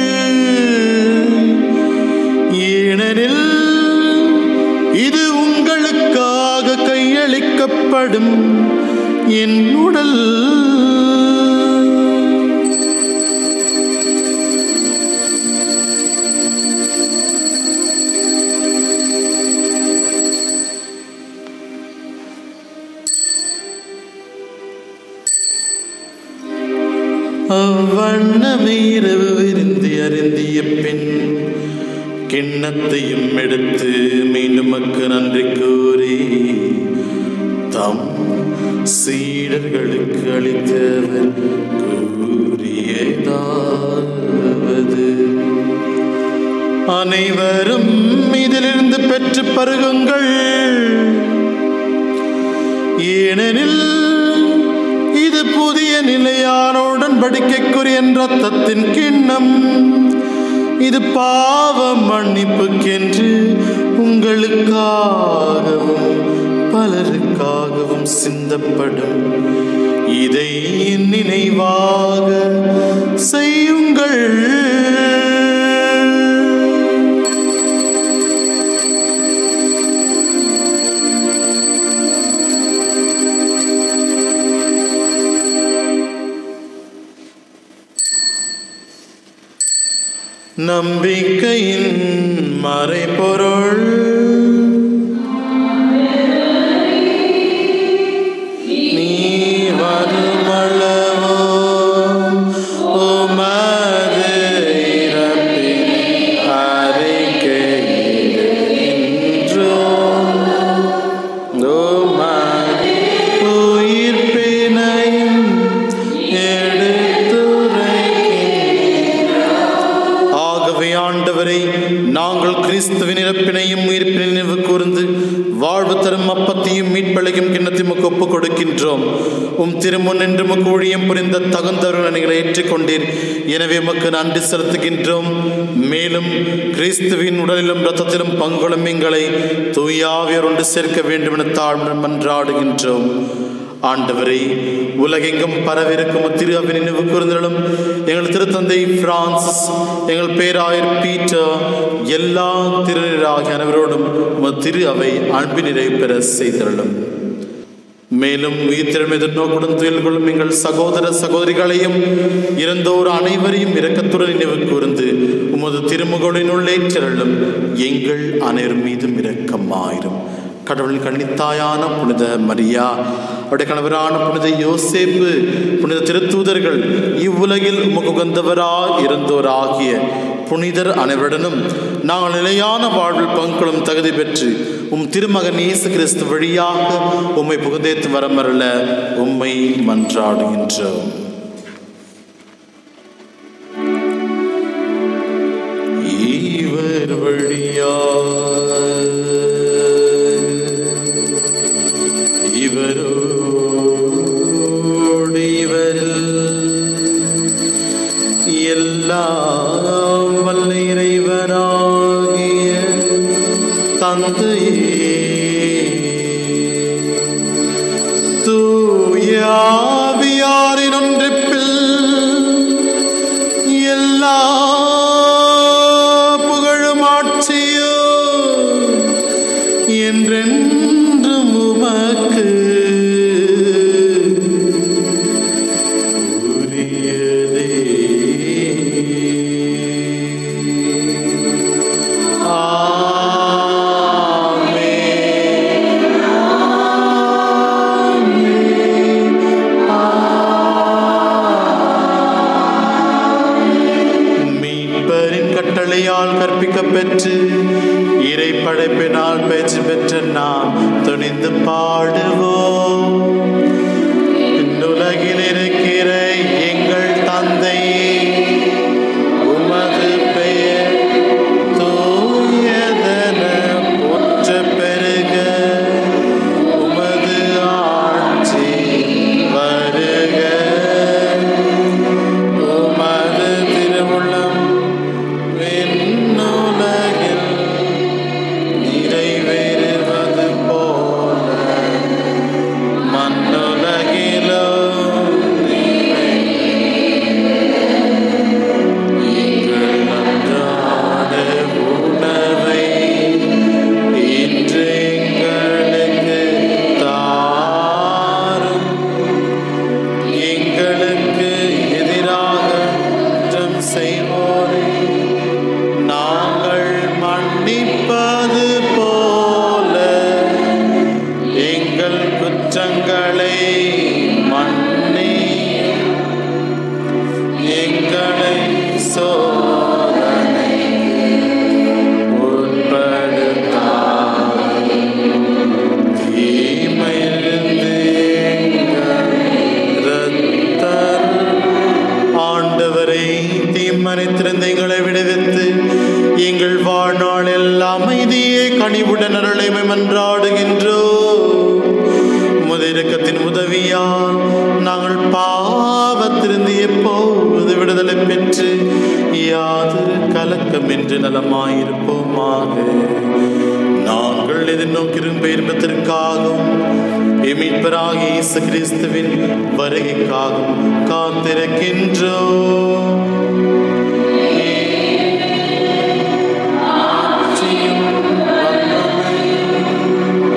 [SPEAKER 2] ஏனெனில் இது உங்களுக்காக கையளிக்கப்படும் என் உடல் அவ்வண்ணமே இரவு விருந்தி அருந்திய பின் கிண்ணத்தையும் எடுத்து மீண்டும் மக்கு நன்றி கூறி தம் சீடர்களுக்கு அளித்தவர் கூறியதாவது அனைவரும் இதிலிருந்து பெற்று பருகுங்கள் ஏனெனில் இது புதிய நிலையான உடன்படிக்கைக்குரிய ரத்தத்தின் கிண்ணம் இது பாவ மன்னிப்புக்கென்று உங்களுக்காகவும் பலருக்காகவும் சிந்தப்படும் இதை நினைவாக செய்யுங்கள் நம்பிக்கையின் மறைபொருள் நீ வருமளவோ உமது இறப்பின் அறிக்கையிடுகின்றோம். உமது உயிர்ப்பினையும் எடுத்துரைக்கின்றோம். ஆகவே ஆண்டவரை நாங்கள் கிறிஸ்துவின் இறப்பினையும் உயிர்ப்பினை நினைவு கூர்ந்து வாழ்வு தரும் அப்பத்தையும் மீட்பளையும் கிண்ணத்தையும் உமக்கு ஒப்புக் கொடுக்கின்றோம் உம் திருமுன் என்று உமக்கு ஊழியம் புரிந்த தகுந்தவர்கள் நீங்கள் ஏற்றுக்கொண்டீர் எனவே உமக்கு நன்றி செலுத்துகின்றோம் மேலும் கிறிஸ்துவின் உடலிலும் இரத்தத்திலும் பங்குகளும் எங்களை தூயாவியர் ஒன்று சேர்க்க வேண்டும் என தாழ்வு மன்றாடுகின்றோம் ஆண்டவரை உலகெங்கும் பரவிருக்கும் திரு அவை நினைவு கூர்ந்தலும் எங்கள் திருத்தந்தை பிரான்சிஸ் எங்கள் பேராயர் பீட்டர் எல்லா திருநீராகிய அனைவரோடும் உமது திரு அவை அன்பின் நிறைவு பெற செய்தருளும் மேலும் உயிர்த்திறமை எதிர்நோக்குடன் துயில் கொள்ளும் எங்கள் சகோதர சகோதரிகளையும் இறந்தோர் அனைவரையும் இரக்கத்துடன் நினைவு கூர்ந்து உமது திருமுகளின் உள்ளேற்றலும் எங்கள் அனைவர் மீதும் இரக்கமாயிரும் கடவுளின் கன்னித்தாயான புனித மரியா அவருடைய கணவரான புனித யோசேப்பு புனித திருத்தூதர்கள் இவ்வுலகில் உமகுகந்தவரா இருந்தோராகிய புனிதர் அனைவருடனும் நாங்கள் நிலையான வாழ்வில் பங்குகளும் தகுதி பெற்று உம் திருமகன் இயேசு கிறிஸ்து வழியாக உம்மை புகுந்தேத்து வரமருள உம்மை மன்றாடுகின்றோம் இவர் வழியாக இவரோடு இவரில் எல்லாம் வல்ல இறைவனாகிய தந்தையே தூயாவியாரின் ஒன்றிப்பில் எல்லா புகழும் ஆட்சியோ என்றென்றும் உமக்கு உரியதே ஆமென். மீட்பரின் கட்டளையால் கற்பிக்கப் பெற்று இறை படைப்பினால் பயிற்சி பெற்ற நாம் துணிந்து பாடுவோம் உலகில் இருக்கிற எங்கள் தந்தையே உமது பெயர் தூயதென போற்ற பெருக உமது ஆட்சி வருக உமது திருவுள்ளம் விண்ணுலகில் நிறைவேறுவது போல மண்ணுலகிலும் எங்கள் அன்றாட உணவை இன்று எங்களுக்கு தாரும் எங்களுக்கு எதிராக குற்றம் செய்வோரை நாங்கள் மன்னிப்பது போல எங்கள் குற்றங்களை மன்னி எங்களை சோதனை உட்படுத்தார் தீமையிலிருந்து எங்களை ரத்தர் ஆண்டவரை தீமனைத்திருந்த எங்களை விடுவித்து எங்கள் வாழ்நாள் எல்லாம் அமைதியே கனிவுடன் அருளைமை மன்றாடுகின்றோ முதிரக்கத்தின் உதவியால் நாங்கள் பாவத்திலிருந்து எப்போது விடுதலை பெற்று யாதொரு கலக்கமின்றி நலமாயிருப்போமாக நாங்கள் எதிர்நோக்கிரும் பெயர்ப்பதற்காகவும் இமிட்பராக இயேசு கிறிஸ்துவின் வருகைக்காகவும் காத்திருக்கின்றோம் ஆட்சியும் வல்லமையும்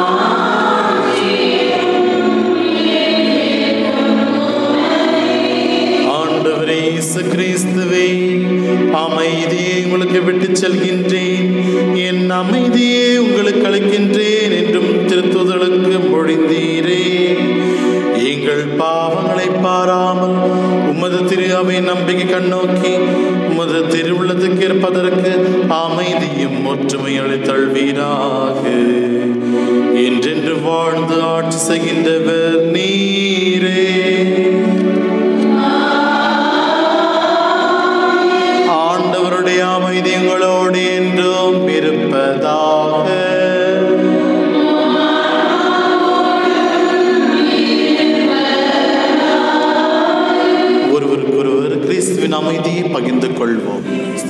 [SPEAKER 2] ஆண்டவரே இயேசு கிறிஸ்துவே அமைதியை உங்களுக்கு விட்டுச் செல்கின்றேன் என் அமைதியை உங்களுக்கு அளிக்கின்றேன் என்றும் திருத்துதலுக்கு மொழிந்தீரே எங்கள் பாவங்களை பாராமல் உமது திரு அவை நம்பிக்கை கண்ணோக்கி உமது திருவுள்ளத்துக்கு இருப்பதற்கு அமைதியும் ஒற்றுமை அளித்தல்வீராக என்றென்று வாழ்ந்து ஆட்சி செய்கின்றவர் நீரே ஆண்டவருடைய அமைதி உங்களோடு என்றும் இருப்பதாக ஒருவருக்கொருவர் கிறிஸ்துவின் அமைதியை பகிர்ந்து கொள்வோம்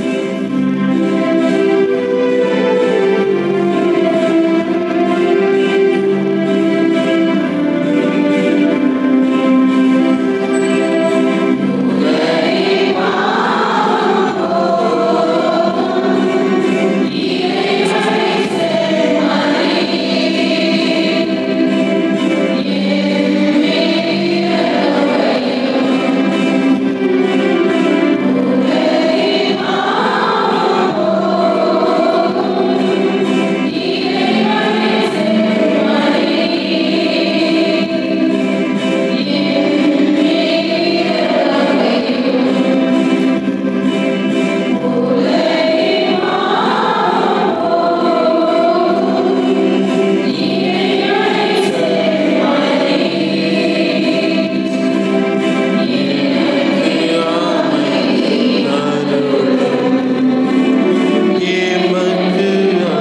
[SPEAKER 2] எமக்கு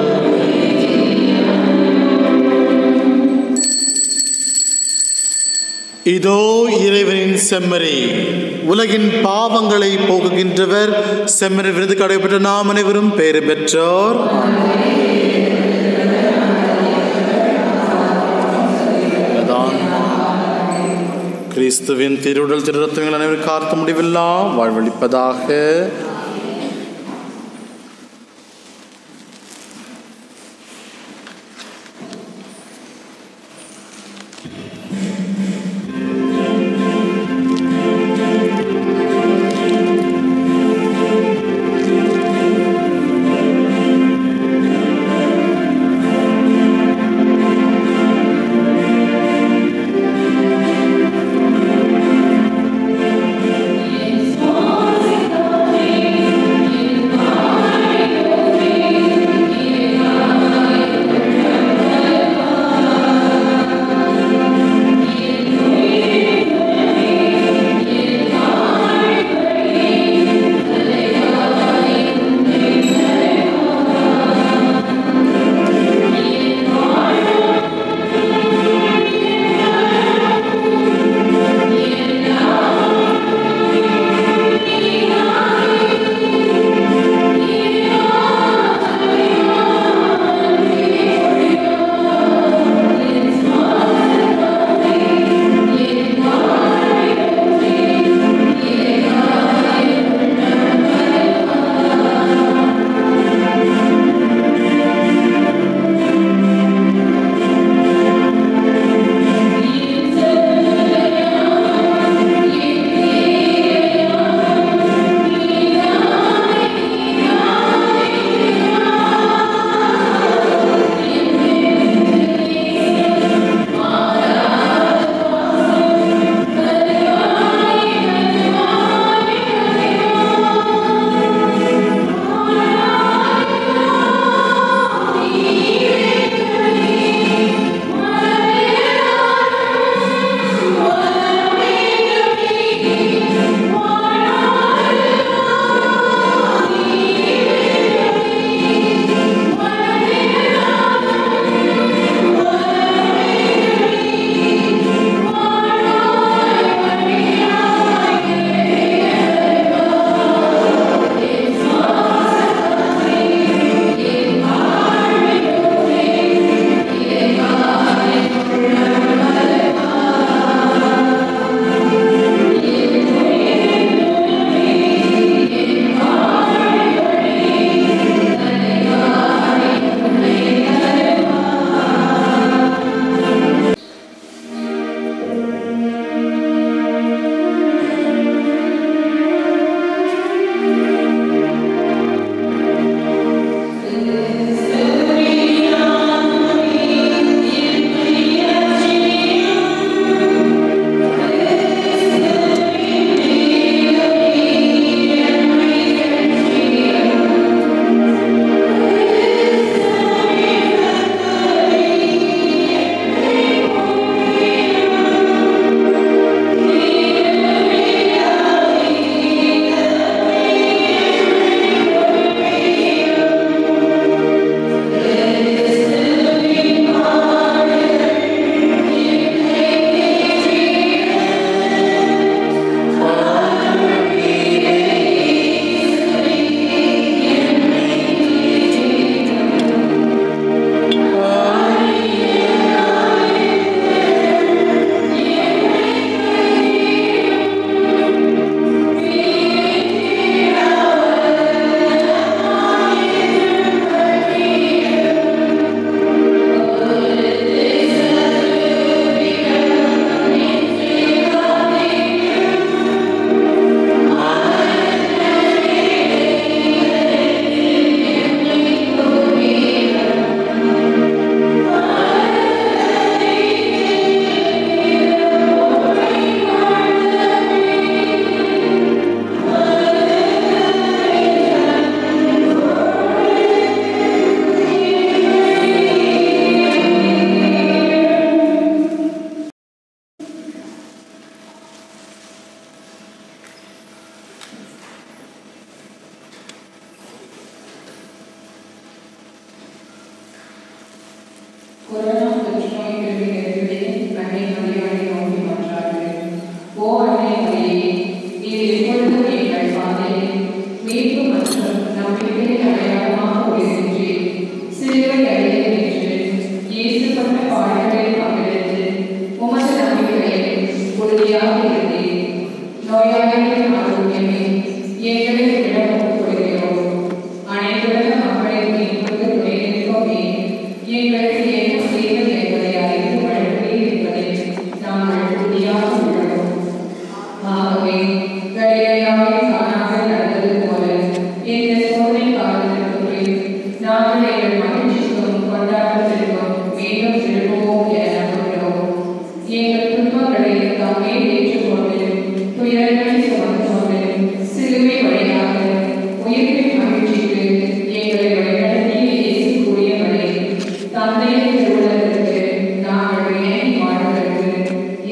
[SPEAKER 2] இதோ இறைவனின் செம்மறி உலகின் பாவங்களை போக்குகின்றவர் செம்மறி விருது கடைபெற்ற நாம் அனைவரும் பெயர் பெற்றோர் அதான் கிறிஸ்துவின் திருவுடல் திருரத்தங்கள் அனைவரும் காத்த முடிவில்லா வாழ்வழிப்பதாக
[SPEAKER 3] Thank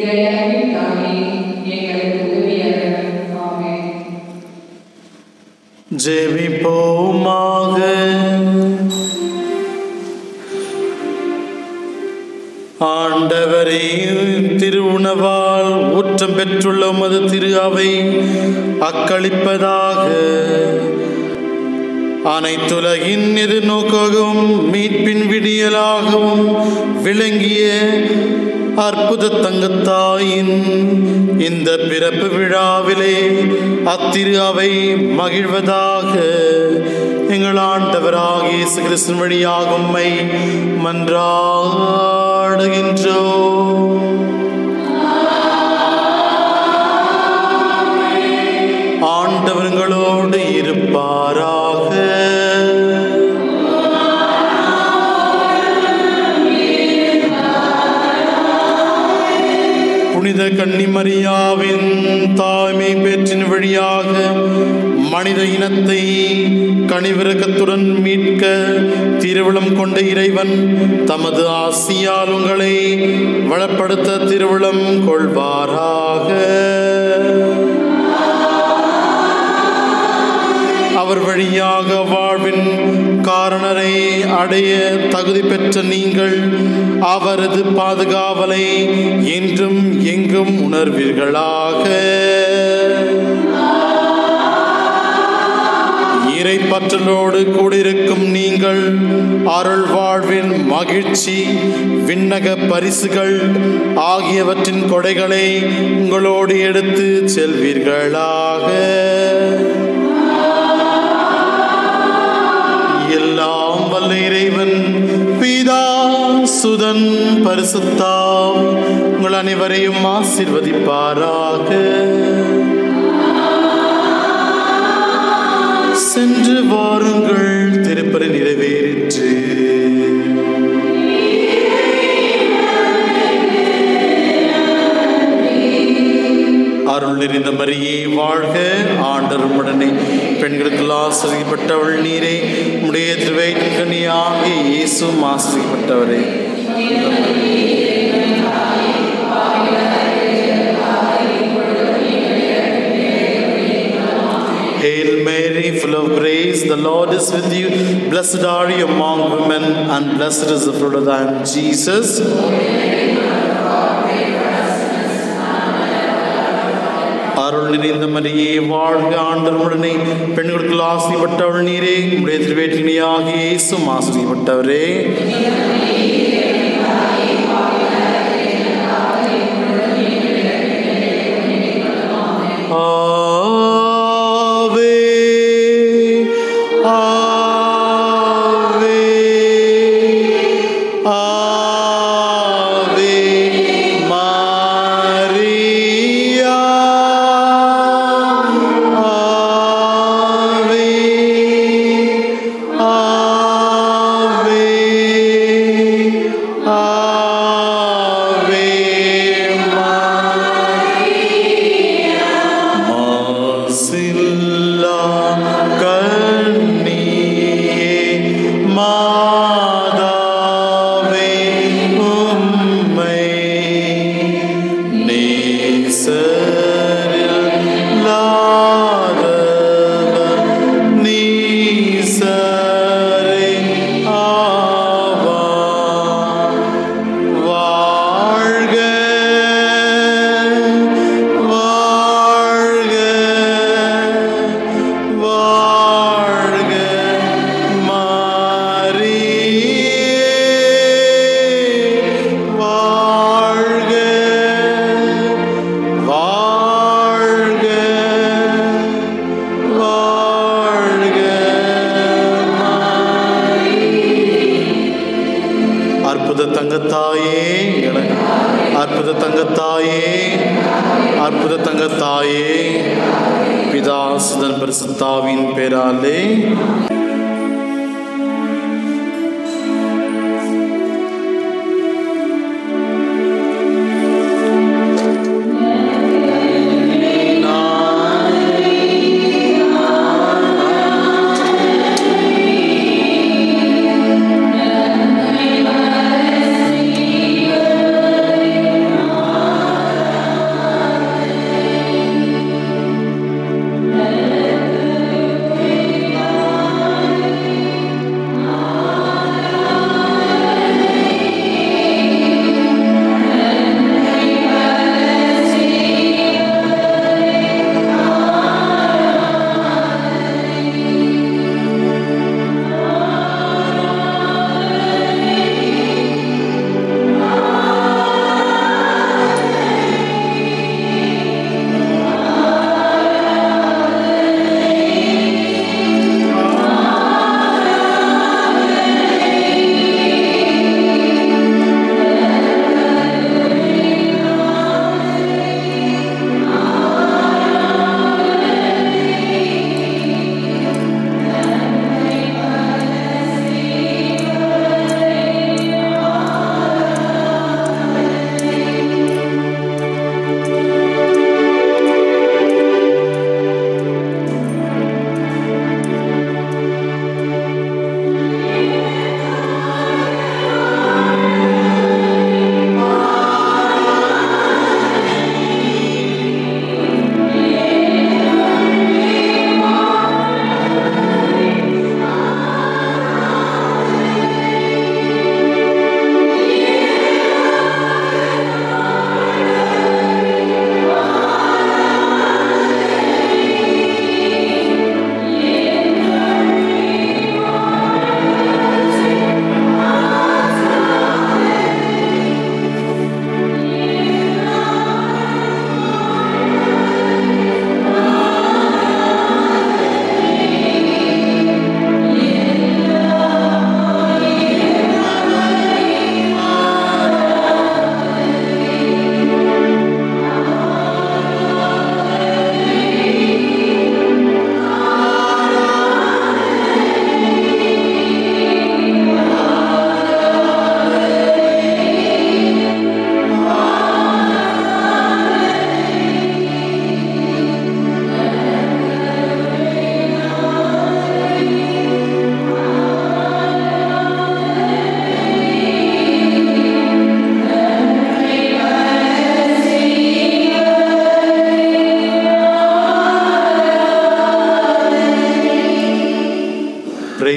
[SPEAKER 3] இறையன்பின் தாயே எங்களுக்கு உதவியாக ஆமென்
[SPEAKER 2] ஜெபிப்போமாக ஆண்டவரே திருவுணவால் ஊற்றம் பெற்றுள்ள உமது திரு அவை அக்களிப்பதாக அனைத்துலகின் எதிர்நோக்காகவும் மீட்பின் விடியலாகவும் விளங்கிய அற்புத தங்கத்தாயின் இந்த பிறப்பு விழாவிலே அத்திரு அவை மகிழ்வதாக எங்கள் ஆண்டவராக இயேசு கிறிஸ்துவின் வழியாக உம்மை மன்றாடுகின்றோம் ஆண்டவர்களோடு இருப்பாராக புனித கன்னிமரியாவின் தாய்மை பேற்றின் வழியாக மனித இனத்தை கனிவிரக்கத்துடன் மீட்க திருவிழம் கொண்ட இறைவன் தமது ஆசியால் உங்களை வளப்படுத்த திருவிழம் கொள்வாராக அவர் வழியாக வாழ்வின் காரணரை அடைய தகுதி பெற்ற நீங்கள் அவரது பாதுகாவலை என்றும் எங்கும் உணர்வீர்களாக இறைப்பற்றலோடு கூடியிருக்கும் நீங்கள் அருள் வாழ்வின் மகிழ்ச்சி விண்ணக பரிசுகள் ஆகியவற்றின் கொடைகளை உங்களோடு எடுத்து செல்வீர்களாக எல்லாம் வல்ல இறைவன் பிதா சுதன் பரிசுத்தாம் உங்கள் அனைவரையும் ஆசிர்வதிப்பாராக சென்று வாருங்கள் திருப்பதி நிறைவேறிற்று அருள் நிறைந்த மரியே வாழ்க ஆண்டரும் உடனே பெண்களுக்கு ஆசிரியப்பட்டவள் நீரே உடைய திருவயிற்றின் இயேசுவும் ஆசிரியப்பட்டவரே Hail Mary, full of grace, the Lord is with you. Blessed are you among women, and blessed is the fruit of thy womb, Jesus. அருள் நிறைந்த மரியே வாழ்க ஆண்டவருடனே பெண்களுக்கு ஆசிரியப்பட்டவள் நீரே உடைய திருவேற்றினியாக இயேசும் ஆசிரியப்பட்டவரே ஆவே ஆவே ஆவே மாரியா ஆவே ஆவே ஆவே மாசில்லா கண்ணியே மாதாவே உம்மை நேசரில்லாதவர் நீசரே ஆவார். வாழ்க வாழ்க வாழ்க மாரியே வாழ்க வாழ்க வாழ்க அற்புத தங்கத்தாயே என- அற்புத தங்கத்தாயே அற்புத தங்கத்தாயே பிதா சுதன் பரிசுத்தாவின் பேராலே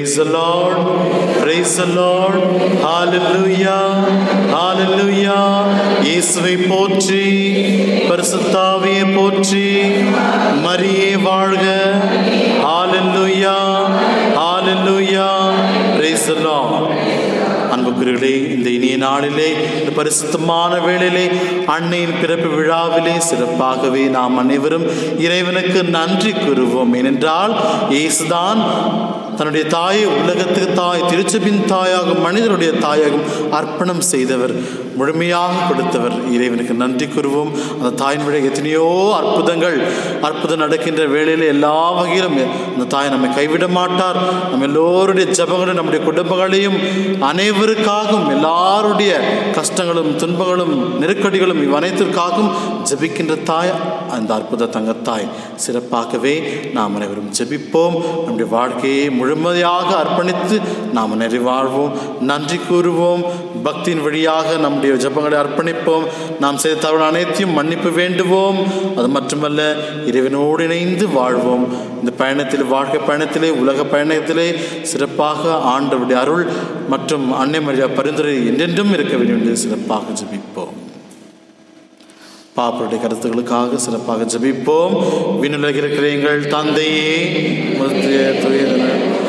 [SPEAKER 2] Praise the Lord. Praise the Lord. Hallelujah. Hallelujah. இயேசுவை போற்றி பரிசுத்தாவியை போற்றி மரியே வாழ்க ஹalleluya ஹalleluya praise the lord அன்புக்குரியர்களே இந்த இனிய நாளிலே இந்த பரிசுத்தமான வேளையிலே அன்னையின் பிறப்பு விழாவிலே சிறப்பாகவே நாம் அனைவரும் இறைவனுக்கு நன்றி கூறுவோம் ஏனென்றால் இயேசுதான் தன்னுடைய தாயை உலகத்துக்கு தாய் திருச்சபின் தாயாகும் மனிதனுடைய தாயாகும் அர்ப்பணம் செய்தவர் முழுமையாக கொடுத்தவர் இறைவனுக்கு நன்றி கூறுவோம் அந்த தாயின் வழி எத்தனையோ அற்புதங்கள் அற்புதம் நடக்கின்ற வேளையில் எல்லா வகையிலும் அந்த தாய் நம்மை கைவிட மாட்டார் நம்ம எல்லோருடைய ஜபங்களும் நம்முடைய குடும்பங்களையும் அனைவருக்காகவும் எல்லாருடைய கஷ்டங்களும் துன்பங்களும் நெருக்கடிகளும் இவ் அனைத்திற்காகவும் ஜபிக்கின்ற தாய் அந்த அற்புத தங்கத்தாய் சிறப்பாகவே நாம் அனைவரும் ஜெபிப்போம் நம்முடைய வாழ்க்கையை முழுமையாக அர்ப்பணித்து நாம் நிறைவாழ்வோம் நன்றி கூறுவோம் பக்தியின் வழியாக நம்முடைய ஜபங்களை அர்ப்பணிப்போம் நாம் செய்த தவறு அனைத்தையும் மன்னிப்பு வேண்டுவோம் அது மட்டுமல்ல இறைவனோடு இணைந்து வாழ்வோம் இந்த பயணத்தில் வாழ்க்கை பயணத்திலே உலக பயணத்திலே சிறப்பாக ஆண்டவருடைய அருள் மற்றும் அன்னை மரியா பரிந்துரை என்றென்றும் இருக்க வேண்டும் என்று சிறப்பாக ஜெபிப்போம் பாப்பருடைய கருத்துக்களுக்காக சிறப்பாக ஜெபிப்போம் விண்ணுலக இருக்கிற எங்கள் தந்தையே உமது துயர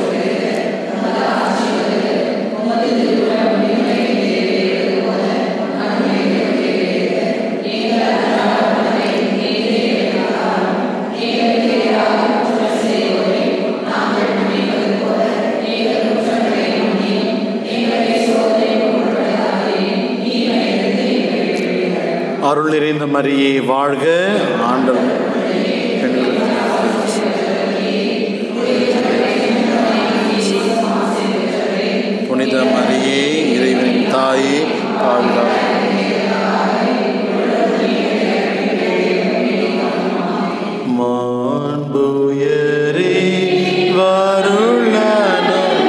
[SPEAKER 2] அருள் நிறைந்த மரியே வாழ்க ஆண்டவர் புனித மரியே இறைவனின் தாயே பாவிலா மாண்புயரே வருளனும்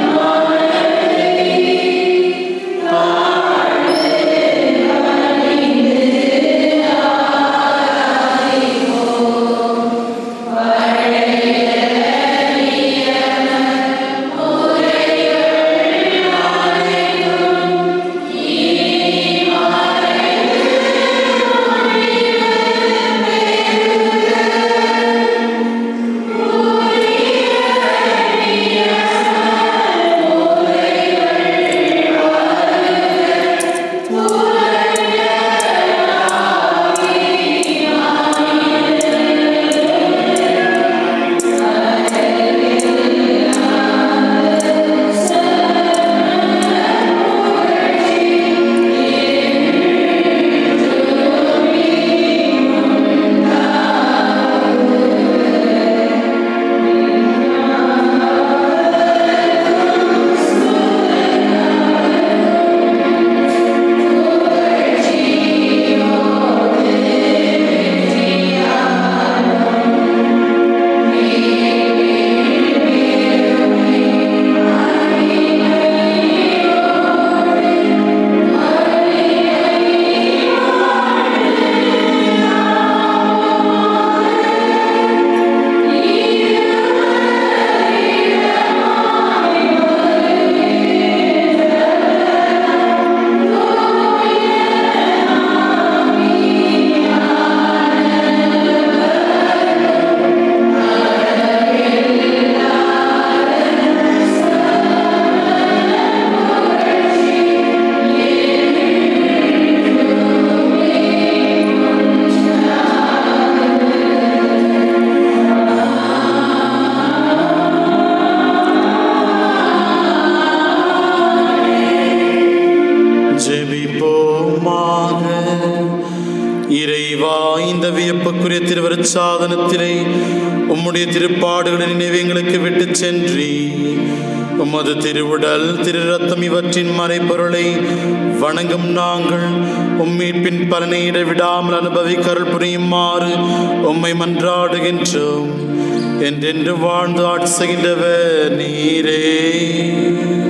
[SPEAKER 2] ஜெபிப்போமாக இறைவா இந்த வியப்புக்குரிய திருவருட்சாதனத்திலே உம்முடைய திருப்பாடுகளின் நினைவு எங்களுக்கு விட்டு சென்றி உமது திருவுடல் திரு ரத்தம் இவற்றின் மறைப்பொருளை வணங்கும் நாங்கள் உம்மீட்பின் பலனை இடைவிடாமல் அனுபவிக்கருள் புரியுமாறு உம்மை மன்றாடுகின்றோம் என்றென்று வாழ்ந்து ஆட்சி செய்கின்றவர் நீரே